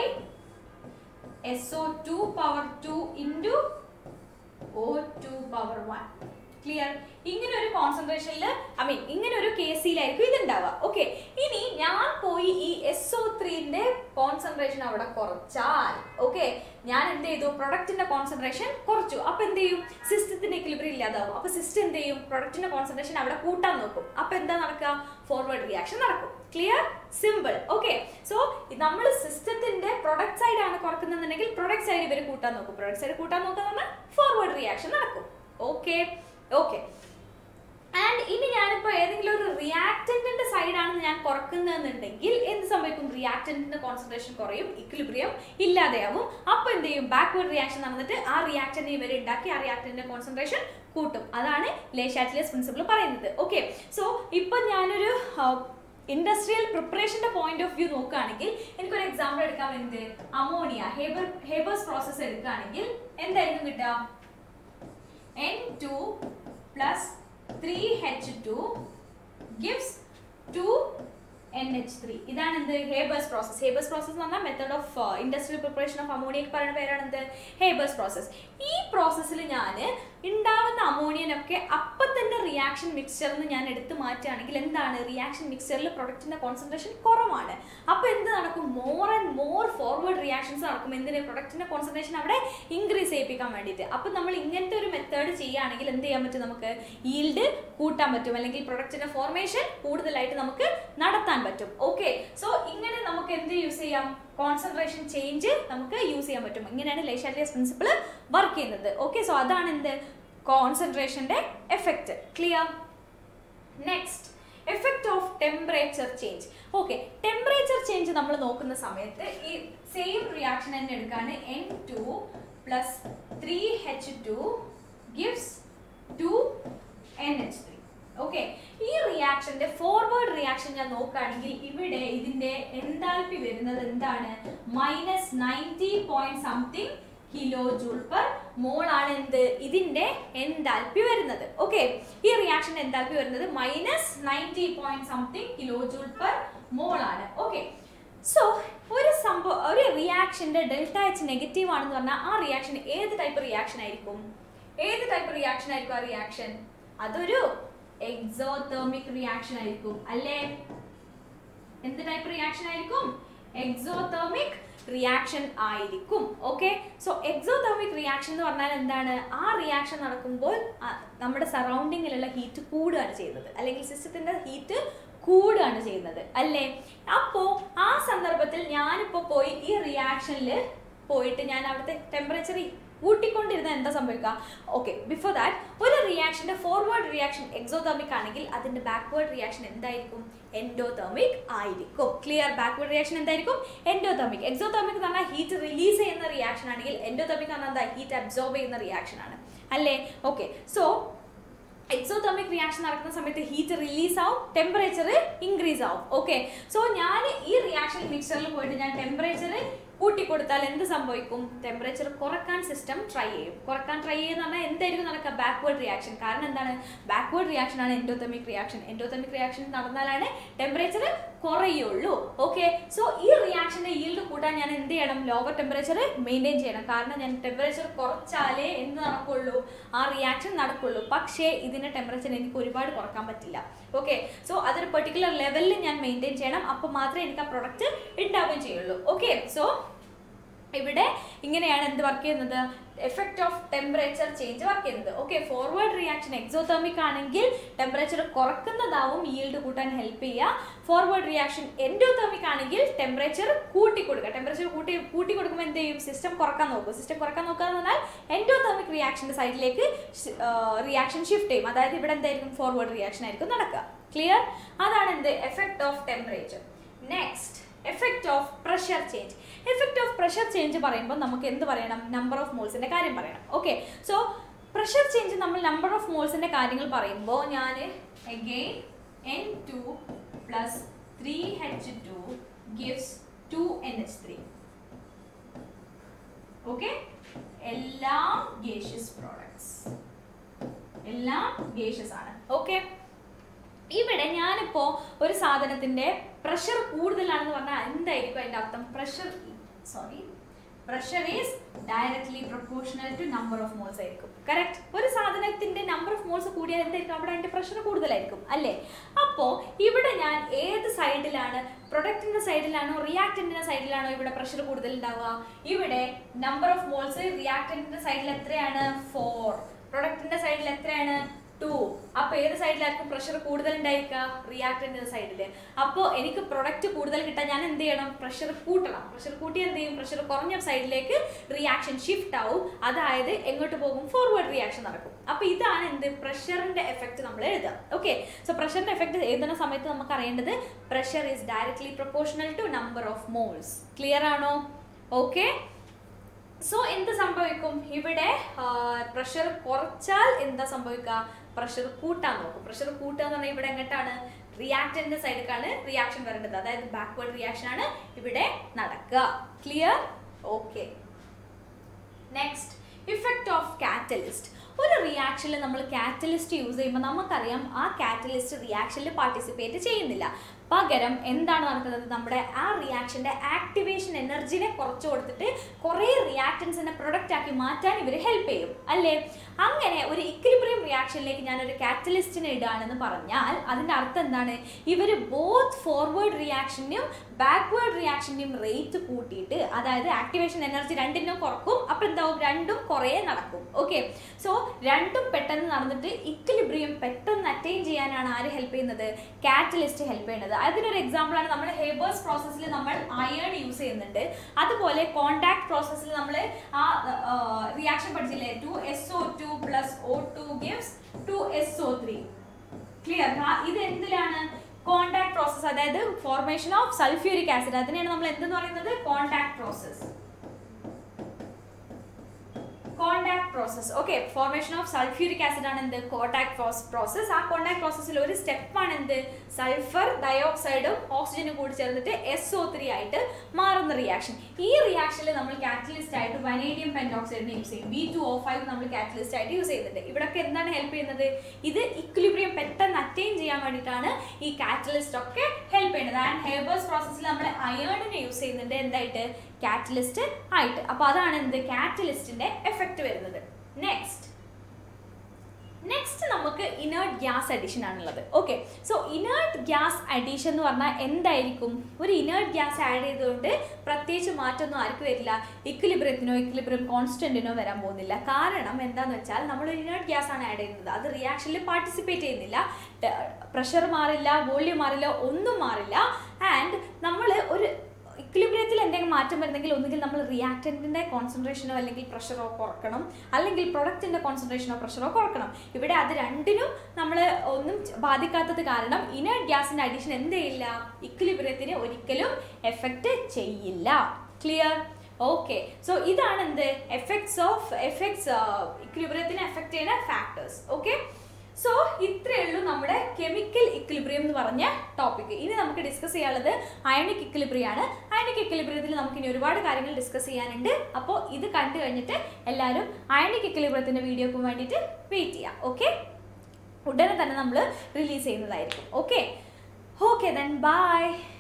S O two power two into O two power one clear ഇങ്ങനെ ഒരു കോൺസെൻട്രേഷനിൽ ഐ മീൻ ഇങ്ങനെ ഒരു കേസിലായിരിക്കും ഇത് ഉണ്ടാവുക ഓക്കെ ഇനി ഞാൻ പോയി ഈ എസ് ഒ ത്രീന്റെ കോൺസെൻട്രേഷൻ അവിടെ കുറച്ചാൽ ഓക്കെ ഞാൻ എന്ത് ചെയ്തു പ്രൊഡക്റ്റിന്റെ കോൺസെൻട്രേഷൻ കുറച്ചു അപ്പൊ എന്ത് ചെയ്യും സിസ്റ്റത്തിന്റെ എക്ലിബ്രിയം ഇല്ലാതാവും അപ്പൊ സിസ്റ്റം എന്ത് ചെയ്യും പ്രൊഡക്റ്റിന്റെ കോൺസെൻട്രേഷൻ അവിടെ കൂട്ടാൻ നോക്കും അപ്പൊ എന്താ നടക്കുക ഫോർവേഡ് റിയാക്ഷൻ നടക്കും ക്ലിയർ സിമ്പിൾ ഓക്കെ സോ നമ്മൾ സിസ്റ്റത്തിന്റെ പ്രൊഡക്റ്റ് സൈഡ് ആണ് കുറക്കുന്നുണ്ടെങ്കിൽ പ്രൊഡക്റ്റ് സൈഡ് ഇവർ കൂട്ടാൻ നോക്കും പ്രൊഡക്റ്റ് സൈഡ് കൂട്ടാൻ നോക്കുക പറഞ്ഞാൽ ഫോർവേഡ് റിയാക്ഷൻ നടക്കും ഓക്കെ ഓക്കെ ആൻഡ് ഇനി ഞാനിപ്പോൾ ഏതെങ്കിലും ഒരു റിയാക്റ്റന്റിന്റെ സൈഡാണ് ഞാൻ കുറക്കുന്നതെന്നുണ്ടെങ്കിൽ എന്ത് സംഭവിക്കും റിയാക്റ്റന്റിന്റെ കോൺസെൻട്രേഷൻ കുറയും ഇക്വിലിബ്രിയം ഇല്ലാതെയാവും അപ്പോൾ എന്ത് ചെയ്യും ബാക്ക്വേർഡ് റിയാക്ഷൻ നടന്നിട്ട് ആ റിയാക്റ്റന്റ് ഇവർ ഉണ്ടാക്കി ആ റിയാക്റ്റന്റിന്റെ കോൺസെൻട്രേഷൻ കൂട്ടും അതാണ് ലേഷാറ്റിലിയസ് പ്രിൻസിപ്പിൾ പറയുന്നത് ഓക്കെ സോ ഇപ്പൊ ഞാനൊരു ഇൻഡസ്ട്രിയൽ പ്രിപ്പറേഷന്റെ പോയിന്റ് ഓഫ് വ്യൂ നോക്കുകയാണെങ്കിൽ എനിക്കൊരു എക്സാമ്പിൾ എടുക്കാം എന്ത് അമോണിയ ഹേബർ ഹേബേഴ്സ് പ്രോസസ്സ് എടുക്കുകയാണെങ്കിൽ എന്തായിരിക്കും കിട്ടുക N two plus three H two gives two N H three ഇതാണ് എന്ത് ഹേബേഴ്സ് പ്രോസസ് ഹേബേഴ്സ് പ്രോസസ് എന്ന് പറഞ്ഞാൽ method of industrial preparation of അമോണിയക്ക് പറയുന്ന പേരാണ് എന്ത് ഹേബേഴ്സ് പ്രോസസ് ഈ പ്രോസസ്സിൽ ഞാൻ ഉണ്ടാവുന്ന അമോണിയനൊക്കെ അപ്പം തന്നെ റിയാക്ഷൻ മിക്സ്ചറിൽ നിന്ന് ഞാൻ എടുത്ത് മാറ്റുകയാണെങ്കിൽ എന്താണ് റിയാക്ഷൻ മിക്സ്ചറിൽ പ്രൊഡക്റ്റിന്റെ കോൺസെൻട്രേഷൻ കുറവാണ് അപ്പോൾ എന്ത് നടക്കും more and more forward reactions നടക്കും എന്തിന് പ്രൊഡക്റ്റിന്റെ കോൺസെൻട്രേഷൻ അവിടെ ഇൻക്രീസ് ചെയ്യിപ്പിക്കാൻ വേണ്ടിയിട്ട് അപ്പം നമ്മൾ ഇങ്ങനത്തെ ഒരു മെത്തേഡ് ചെയ്യുകയാണെങ്കിൽ എന്ത് ചെയ്യാൻ പറ്റും നമുക്ക് ഈൽഡ് കൂട്ടാൻ പറ്റും അല്ലെങ്കിൽ പ്രൊഡക്റ്റിന്റെ ഫോർമേഷൻ കൂടുതലായിട്ട് നമുക്ക് നടത്താൻ പറ്റും ഓക്കെ സോ ഇങ്ങനെ നമുക്ക് എന്ത് യൂസ് ചെയ്യാം കോൺസെൻട്രേഷൻ ചേഞ്ച് നമുക്ക് യൂസ് ചെയ്യാൻ പറ്റും ഇങ്ങനെയാണ് ലേഷാലിയസ് പ്രിൻസിപ്പിൾ വർക്ക് ചെയ്യുന്നത് ഓക്കെ സോ അതാണ് എന്ത് കോൺസെൻട്രേഷന്റെ effect clear next effect of temperature change okay temperature change നമ്മൾ നോക്കുന്ന സമയത്ത് ഈ സെയിം റിയാക്ഷൻ തന്നെ എടുക്കുകയാണ് N two plus three H two gives two N H three okay ഈ റിയാക്ഷന്റെ ഫോർവേഡ് റിയാക്ഷൻ ഞാൻ നോക്കുകയാണെങ്കിൽ ഇവിടെ ഇതിന്റെ എന്താൽപ്പി വരുന്നത് എന്താണ് minus ninety point something kilo joule per mole ആണ് എന്ത് ഇതിന്റെ എന്താൽപ്പി വരുന്നത് ഓക്കെ ഈ റിയാക്ഷൻ എന്താൽപ്പി വരുന്നത് minus ninety point something kilo joule per mole ആണ് ഓക്കെ സോ ഒരു സംഭവം ഒരു റിയാക്ഷന്റെ ഡെൽറ്റ എച്ച് നെഗറ്റീവ് ആണെന്ന് പറഞ്ഞാൽ ആ റിയാക്ഷൻ ഏത് ടൈപ്പ് റിയാക്ഷൻ ആയിരിക്കും ഏത് ടൈപ്പ് റിയാക്ഷൻ ആയിരിക്കും ആ റിയാക്ഷൻ അതൊരു എക്സോതെർമിക് റിയാക്ഷൻ ആയിരിക്കും അല്ലേ എന്ത് ടൈപ്പ് റിയാക്ഷൻ ആയിരിക്കും എക്സോതെർമിക് റിയാക്ഷൻ ആയിരിക്കും ഓക്കെ സോ എക്സോതെർമിക് റിയാക്ഷൻ എന്ന് പറഞ്ഞാൽ എന്താണ് ആ റിയാക്ഷൻ നടക്കുമ്പോൾ ആ, നമ്മുടെ സറൗണ്ടിങ്ങിലുള്ള ഹീറ്റ് കൂടുകയാണ് ചെയ്യുന്നത് അല്ലെങ്കിൽ സിസ്റ്റത്തിന്റെ ഹീറ്റ് കൂടുകയാണ് ചെയ്യുന്നത് അല്ലേ അപ്പോൾ ആ സന്ദർഭത്തിൽ ഞാനിപ്പോൾ പോയി ഈ റിയാക്ഷനിൽ പോയിട്ട് ഞാൻ അവിടുത്തെ ടെമ്പറേച്ചർ കൂട്ടിക്കൊണ്ടിരുന്ന എന്താ സംഭവിക്കുക ഓക്കെ ബിഫോർ ദാറ്റ് ഒരു റിയാക്ഷന്റെ ഫോർവേഡ് റിയാക്ഷൻ എക്സോതെർമിക് ആണെങ്കിൽ അതിന്റെ ബാക്ക്വേർഡ് റിയാക്ഷൻ എന്തായിരിക്കും എൻഡോതെർമിക് ആയിരിക്കും ക്ലിയർ ബാക്ക്വേർഡ് റിയാക്ഷൻ എന്തായിരിക്കും എൻഡോതെർമിക് എക്സോതെർമിക് എന്ന് പറഞ്ഞാൽ ഹീറ്റ് റിലീസ് ചെയ്യുന്ന റിയാക്ഷൻ ആണെങ്കിൽ എൻഡോതെർമിക് എന്ന് പറഞ്ഞാൽ എന്താ ഹീറ്റ് അബ്സോർബ് ചെയ്യുന്ന റിയാക്ഷൻ ആണ് അല്ലേ ഓക്കെ സോ എക്സോതെർമിക് റിയാക്ഷൻ നടക്കുന്ന സമയത്ത് ഹീറ്റ് റിലീസ് ആവും ടെമ്പറേച്ചർ ഇൻക്രീസ് ആവും ഓക്കെ സോ ഞാൻ ഈ റിയാക്ഷൻ മിക്സറിൽ പോയിട്ട് ഞാൻ ടെമ്പറേച്ചർ കൂട്ടിക്കൊടുത്താൽ എന്ത് സംഭവിക്കും ടെമ്പറേച്ചർ കുറക്കാൻ സിസ്റ്റം ട്രൈ ചെയ്യും കുറക്കാൻ ട്രൈ ചെയ്യുന്ന പറഞ്ഞാൽ എന്തായിരിക്കും നടക്കുക ബാക്ക്വേർഡ് റിയാക്ഷൻ കാരണം എന്താണ് ബാക്ക്വേർഡ് റിയാക്ഷൻ ആണ് എൻഡോതെമിക് റിയാക്ഷൻ എൻഡോതെമിക് റിയാക്ഷൻ നടന്നാലാണ് ടെമ്പറേച്ചർ കുറയുള്ളൂ ഓക്കെ സോ ഈ റിയാക്ഷന്റെ ഈൽഡ് കൂട്ടാൻ ഞാൻ എന്ത് ചെയ്യണം ലോവർ ടെമ്പറേച്ചർ മെയിൻറ്റെയിൻ ചെയ്യണം കാരണം ഞാൻ ടെമ്പറേച്ചർ കുറച്ചാലേ എന്ത് നടക്കുള്ളൂ ആ റിയാക്ഷൻ നടക്കുള്ളൂ പക്ഷേ ഇതിന്റെ ടെമ്പറേച്ചർ എനിക്ക് ഒരുപാട് കുറക്കാൻ പറ്റില്ല ഓക്കെ സോ അതൊരു പെർട്ടിക്കുലർ ലെവലിൽ ഞാൻ മെയിൻറ്റെയിൻ ചെയ്യണം അപ്പോൾ മാത്രമേ എനിക്ക് ആ പ്രൊഡക്റ്റ് ഉണ്ടാവുകയും ചെയ്യുള്ളൂ ഓക്കെ സോ ഇവിടെ ഇങ്ങനെയാണ് എന്ത് വർക്ക് ചെയ്യുന്നത് effect of temperature change work ചെയ്യുന്നത് ഓക്കെ ഫോർവേഡ് റിയാക്ഷൻ എക്സോതെർമിക് ആണെങ്കിൽ ടെമ്പറേച്ചർ കുറക്കുന്നതാവും ഈൽഡ് കൂട്ടാൻ ഹെൽപ്പ് ചെയ്യുക ഫോർവേഡ് റിയാക്ഷൻ എൻഡോതെർമിക് ആണെങ്കിൽ ടെമ്പറേച്ചർ കൂട്ടി കൊടുക്കുക ടെമ്പറേച്ചർ കൂട്ടി കൂട്ടി കൊടുക്കുമ്പോൾ എന്ത് ചെയ്യും സിസ്റ്റം കുറക്കാൻ നോക്കും സിസ്റ്റം കുറക്കാൻ നോക്കുക എന്ന് പറഞ്ഞാൽ എൻഡോതെർമിക് റിയാക്ഷൻ്റെ സൈഡിലേക്ക് റിയാക്ഷൻ ഷിഫ്റ്റ് ചെയ്യും അതായത് ഇവിടെ എന്തായിരിക്കും ഫോർവേഡ് റിയാക്ഷൻ ആയിരിക്കും നടക്കുക ക്ലിയർ അതാണ് എന്ത് effect of temperature next effect of pressure change effect of pressure change പറയുമ്പോൾ നമുക്ക് എന്ത് പറയണം നമ്പർ ഓഫ് മോൾസിന്റെ കാര്യം പറയണം ഓക്കെ സോ പ്രഷർ ചേഞ്ച് നമ്മൾ നമ്പർ ഓഫ് മോൾസിന്റെ കാര്യങ്ങൾ പറയുമ്പോൾ ഞാൻ again N two plus three H two gives two N H three okay എല്ലാം ഗേഷ്യസ് പ്രോഡക്ട്സ് എല്ലാം ഗേഷ്യസ് ആണ് ഓക്കെ ഇവിടെ ഞാനിപ്പോ ഒരു സാധനത്തിന്റെ പ്രഷർ കൂടുതലാണെന്ന് പറഞ്ഞാൽ എന്തായിരിക്കും അതിന്റെ അർത്ഥം pressure sorry pressure is directly proportional to number of moles ആയിരിക്കും കറക്റ്റ് ഒരു സാധനത്തിന്റെ നമ്പർ ഓഫ് മോൾസ് കൂടിയാൽ എന്തായിരിക്കും അവിടെ അതിന്റെ പ്രഷർ കൂടുതലായിരിക്കും അല്ലേ അപ്പോൾ ഇവിടെ ഞാൻ ഏത് സൈഡിലാണ് പ്രൊഡക്റ്റിന്റെ സൈഡിലാണോ റിയാക്ടന്റിന്റെ സൈഡിലാണോ ഇവിടെ പ്രഷർ കൂടുതൽ ഉണ്ടാവുക ഇവിടെ നമ്പർ ഓഫ് മോൾസ് റിയാക്ടന്റിന്റെ സൈഡിൽ എത്രയാണ് ഫോർ പ്രൊഡക്റ്റിന്റെ സൈഡിൽ എത്രയാണ് ടു അപ്പൊ ഏത് സൈഡിലായിരിക്കും പ്രഷർ കൂടുതൽ ഉണ്ടായിരിക്കുക റിയാക്ടന്റിന്റെ സൈഡിൽ അപ്പോൾ എനിക്ക് പ്രൊഡക്റ്റ് കൂടുതൽ കിട്ടാൻ ഞാൻ എന്ത് ചെയ്യണം പ്രഷർ കൂട്ടണം പ്രഷർ കൂട്ടി എന്ത് ചെയ്യും പ്രഷർ കുറഞ്ഞ സൈഡിലേക്ക് റിയാക്ഷൻ ഷിഫ്റ്റ് ആവും അതായത് എങ്ങോട്ട് പോകും ഫോർവേഡ് റിയാക്ഷൻ നടക്കും അപ്പൊ ഇതാണ് എന്ത് പ്രഷറിന്റെ എഫക്റ്റ് നമ്മൾ എഴുതുക ഓക്കെ സോ പ്രഷറിന്റെ എഫക്റ്റ് എഴുതുന്ന സമയത്ത് നമുക്ക് അറിയേണ്ടത് pressure is directly proportional to number of moles clear ആണോ ഓക്കെ സോ എന്ത് സംഭവിക്കും ഇവിടെ പ്രഷർ കുറച്ചാൽ എന്താ സംഭവിക്കുക പ്രഷർ കൂട്ടാൻ നോക്കും പ്രഷർ കൂട്ടുക എന്ന് പറഞ്ഞാൽ ഇവിടെ എങ്ങോട്ടാണ് റിയാക്ടന്റെ സൈഡിലേക്കാണ് റിയാക്ഷൻ വരേണ്ടത് അതായത് ബാക്ക്വേർഡ് റിയാക്ഷൻ ആണ് ഇവിടെ നടക്കുക clear okay next effect of catalyst ഒരു റിയാക്ഷനിൽ നമ്മൾ കാറ്റലിസ്റ്റ് യൂസ് ചെയ്യുമ്പോൾ നമുക്കറിയാം ആ കാറ്റലിസ്റ്റ് റിയാക്ഷനിൽ പാർട്ടിസിപ്പേറ്റ് ചെയ്യുന്നില്ല പകരം എന്താണ് നടക്കുന്നത് നമ്മുടെ ആ റിയാക്ഷൻ്റെ ആക്ടിവേഷൻ എനർജിനെ കുറച്ച് കൊടുത്തിട്ട് കുറേ റിയാക്ടൻസിനെ പ്രൊഡക്റ്റ് ആക്കി മാറ്റാൻ ഇവർ ഹെൽപ്പ് ചെയ്യും അല്ലേ അങ്ങനെ ഒരു ഇക്വിലിബ്രിയം റിയാക്ഷനിലേക്ക് ഞാൻ ഒരു കാറ്റലിസ്റ്റിനെ ഇടുകയാണെന്ന് പറഞ്ഞാൽ അതിൻ്റെ അർത്ഥം എന്താണ് ഇവർ ബോത്ത് ഫോർവേഡ് റിയാക്ഷനും ബാക്ക്വേർഡ് റിയാക്ഷൻ്റെയും റേറ്റ് കൂട്ടിയിട്ട് അതായത് ആക്ടിവേഷൻ എനർജി രണ്ടിനും കുറക്കും അപ്പോൾ എന്താവും രണ്ടും കുറേ നടക്കും ഓക്കെ സോ രണ്ടും പെട്ടെന്ന് നടന്നിട്ട് ഇക്വിലിബ്രിയം പെട്ടെന്ന് അറ്റൈൻ ചെയ്യാനാണ് ആര് ഹെൽപ്പ് ചെയ്യുന്നത് കാറ്റലിസ്റ്റ് ഹെൽപ്പ് ചെയ്യുന്നത് അതിനൊരു എക്സാമ്പിൾ ആണ് നമ്മൾ ഹേബേഴ്സ് പ്രോസസ്സിൽ നമ്മൾ അയേൺ യൂസ് ചെയ്യുന്നുണ്ട് അതുപോലെ കോണ്ടാക്ട് പ്രോസസ്സിൽ നമ്മൾ ആ റിയാക്ഷൻ പഠിച്ചില്ലേ two S O two plus O two gives two S O three clear ഇത് എന്തിലാണ് കോണ്ടാക്ട് പ്രോസസ് അതായത് ഫോർമേഷൻ ഓഫ് സൾഫ്യൂരിക് ആസിഡ് അതിനെയാണ് നമ്മൾ എന്തെന്ന് പറയുന്നത് contact process contact process okay formation of sulphuric acid ആണ് എന്ത് കോണ്ടാക്ട് പ്രോസസ് ആ കോണ്ടാക്ട് പ്രോസസ്സിൽ ഒരു സ്റ്റെപ്പാണ് എന്ത് സൾഫർ ഡയോക്സൈഡും ഓക്സിജനും കൂടി ചേർന്നിട്ട് എസ് ഒ ത്രീ ആയിട്ട് മാറുന്ന റിയാക്ഷൻ ഈ റിയാക്ഷനിൽ നമ്മൾ കാറ്റലിസ്റ്റ് ആയിട്ട് വനേഡിയം പെൻറ്റോക്സൈഡിനെ യൂസ് ചെയ്യും ബി ടു ഒ ഫൈവ് നമ്മൾ കാറ്റലിസ്റ്റ് ആയിട്ട് യൂസ് ചെയ്യുന്നുണ്ട് ഇവിടെയൊക്കെ എന്താണ് ഹെൽപ്പ് ചെയ്യുന്നത് ഇത് ഇക്വിലിബ്രിയം പെട്ടെന്ന് അറ്റൈൻ ചെയ്യാൻ വേണ്ടിയിട്ടാണ് ഈ കാറ്റലിസ്റ്റ് ഒക്കെ ഹെൽപ്പ് ചെയ്യുന്നത് ആൻഡ് ഹേബേഴ്സ് പ്രോസസ്സിൽ നമ്മൾ അയേണിനെ യൂസ് ചെയ്യുന്നുണ്ട് എന്തായിട്ട് കാറ്റലിസ്റ്റ് ആയിട്ട് അപ്പോൾ അതാണ് എന്ത് കാറ്റലിസ്റ്റിന്റെ എഫക്റ്റ് വരുന്നത് നെക്സ്റ്റ് നെക്സ്റ്റ് നമുക്ക് ഇനേർട്ട് ഗ്യാസ് അഡീഷൻ ആണുള്ളത് okay so inert gas addition എന്ന് പറഞ്ഞാൽ എന്തായിരിക്കും ഒരു ഇനേർട്ട് ഗ്യാസ് ആഡ് ചെയ്തുകൊണ്ട് പ്രത്യേകിച്ച് മാറ്റമൊന്നും ആർക്കും വരില്ല ഇക്വിലിബ്രിയത്തിനോ ഇക്വിലിബ്രിയം കോൺസ്റ്റന്റിനോ വരാൻ പോകുന്നില്ല കാരണം എന്താണെന്ന് വെച്ചാൽ നമ്മൾ ഇനേർട്ട് ഗ്യാസ് ആണ് ആഡ് ചെയ്യുന്നത് അത് റിയാക്ഷനിൽ പാർട്ടിസിപ്പേറ്റ് ചെയ്യുന്നില്ല പ്രഷർ മാറില്ല വോള്യൂം മാറില്ല ഒന്നും മാറില്ല ആൻഡ് നമ്മൾ ഒരു ഇക്വിലിബ്രിയത്തിൽ എന്തെങ്കിലും മാറ്റം വരുന്നെങ്കിൽ ഒന്നുകിൽ നമ്മൾ റിയാക്റ്റൻറ്റിൻ്റെ കോൺസെൻട്രേഷനോ അല്ലെങ്കിൽ പ്രഷറോ കുറക്കണം അല്ലെങ്കിൽ പ്രൊഡക്റ്റിൻ്റെ കോൺസെൻട്രേഷനോ പ്രഷറോ കുറക്കണം ഇവിടെ അത് രണ്ടിനും നമ്മൾ ഒന്നും ബാധിക്കാത്തത് കാരണം ഇനേർട്ട് ഗ്യാസിൻ്റെ അഡീഷൻ എന്ത് ചെയ്യില്ല ഇക്വിലിബ്രിയത്തിന് ഒരിക്കലും എഫക്റ്റ് ചെയ്യില്ല ക്ലിയർ ഓക്കെ സോ ഇതാണ് എന്ത് എഫക്ട്സ് ഓഫ് എഫക്ട്സ് ഇക്വിലിബ്രിയത്തിനെ എഫക്റ്റ് ചെയ്യുന്ന ഫാക്ടേഴ്സ് ഓക്കെ സോ ഇത്രയേ ഉള്ളൂ നമ്മുടെ കെമിക്കൽ ഇക്വിലിബ്രിയം എന്ന് പറഞ്ഞ ടോപ്പിക് ഇനി നമുക്ക് ഡിസ്കസ് ചെയ്യാനുള്ളത് അയണിക് ഇക്വിലിബ്രിയം ആണ് അയണിക് ഇക്വിലിബ്രിയത്തിൽ നമുക്ക് ഇനി ഒരുപാട് കാര്യങ്ങൾ ഡിസ്കസ് ചെയ്യാനുണ്ട് അപ്പോൾ ഇത് കണ്ടു കഴിഞ്ഞിട്ട് എല്ലാവരും അയണിക് ഇക്വിലിബ്രിയത്തിൻ്റെ വീഡിയോക്ക് വേണ്ടിയിട്ട് വെയിറ്റ് ചെയ്യാം ഓക്കെ ഉടനെ തന്നെ നമ്മൾ റിലീസ് ചെയ്യുന്നതായിരിക്കും ഓക്കെ ഓക്കെ ദെൻ ബൈ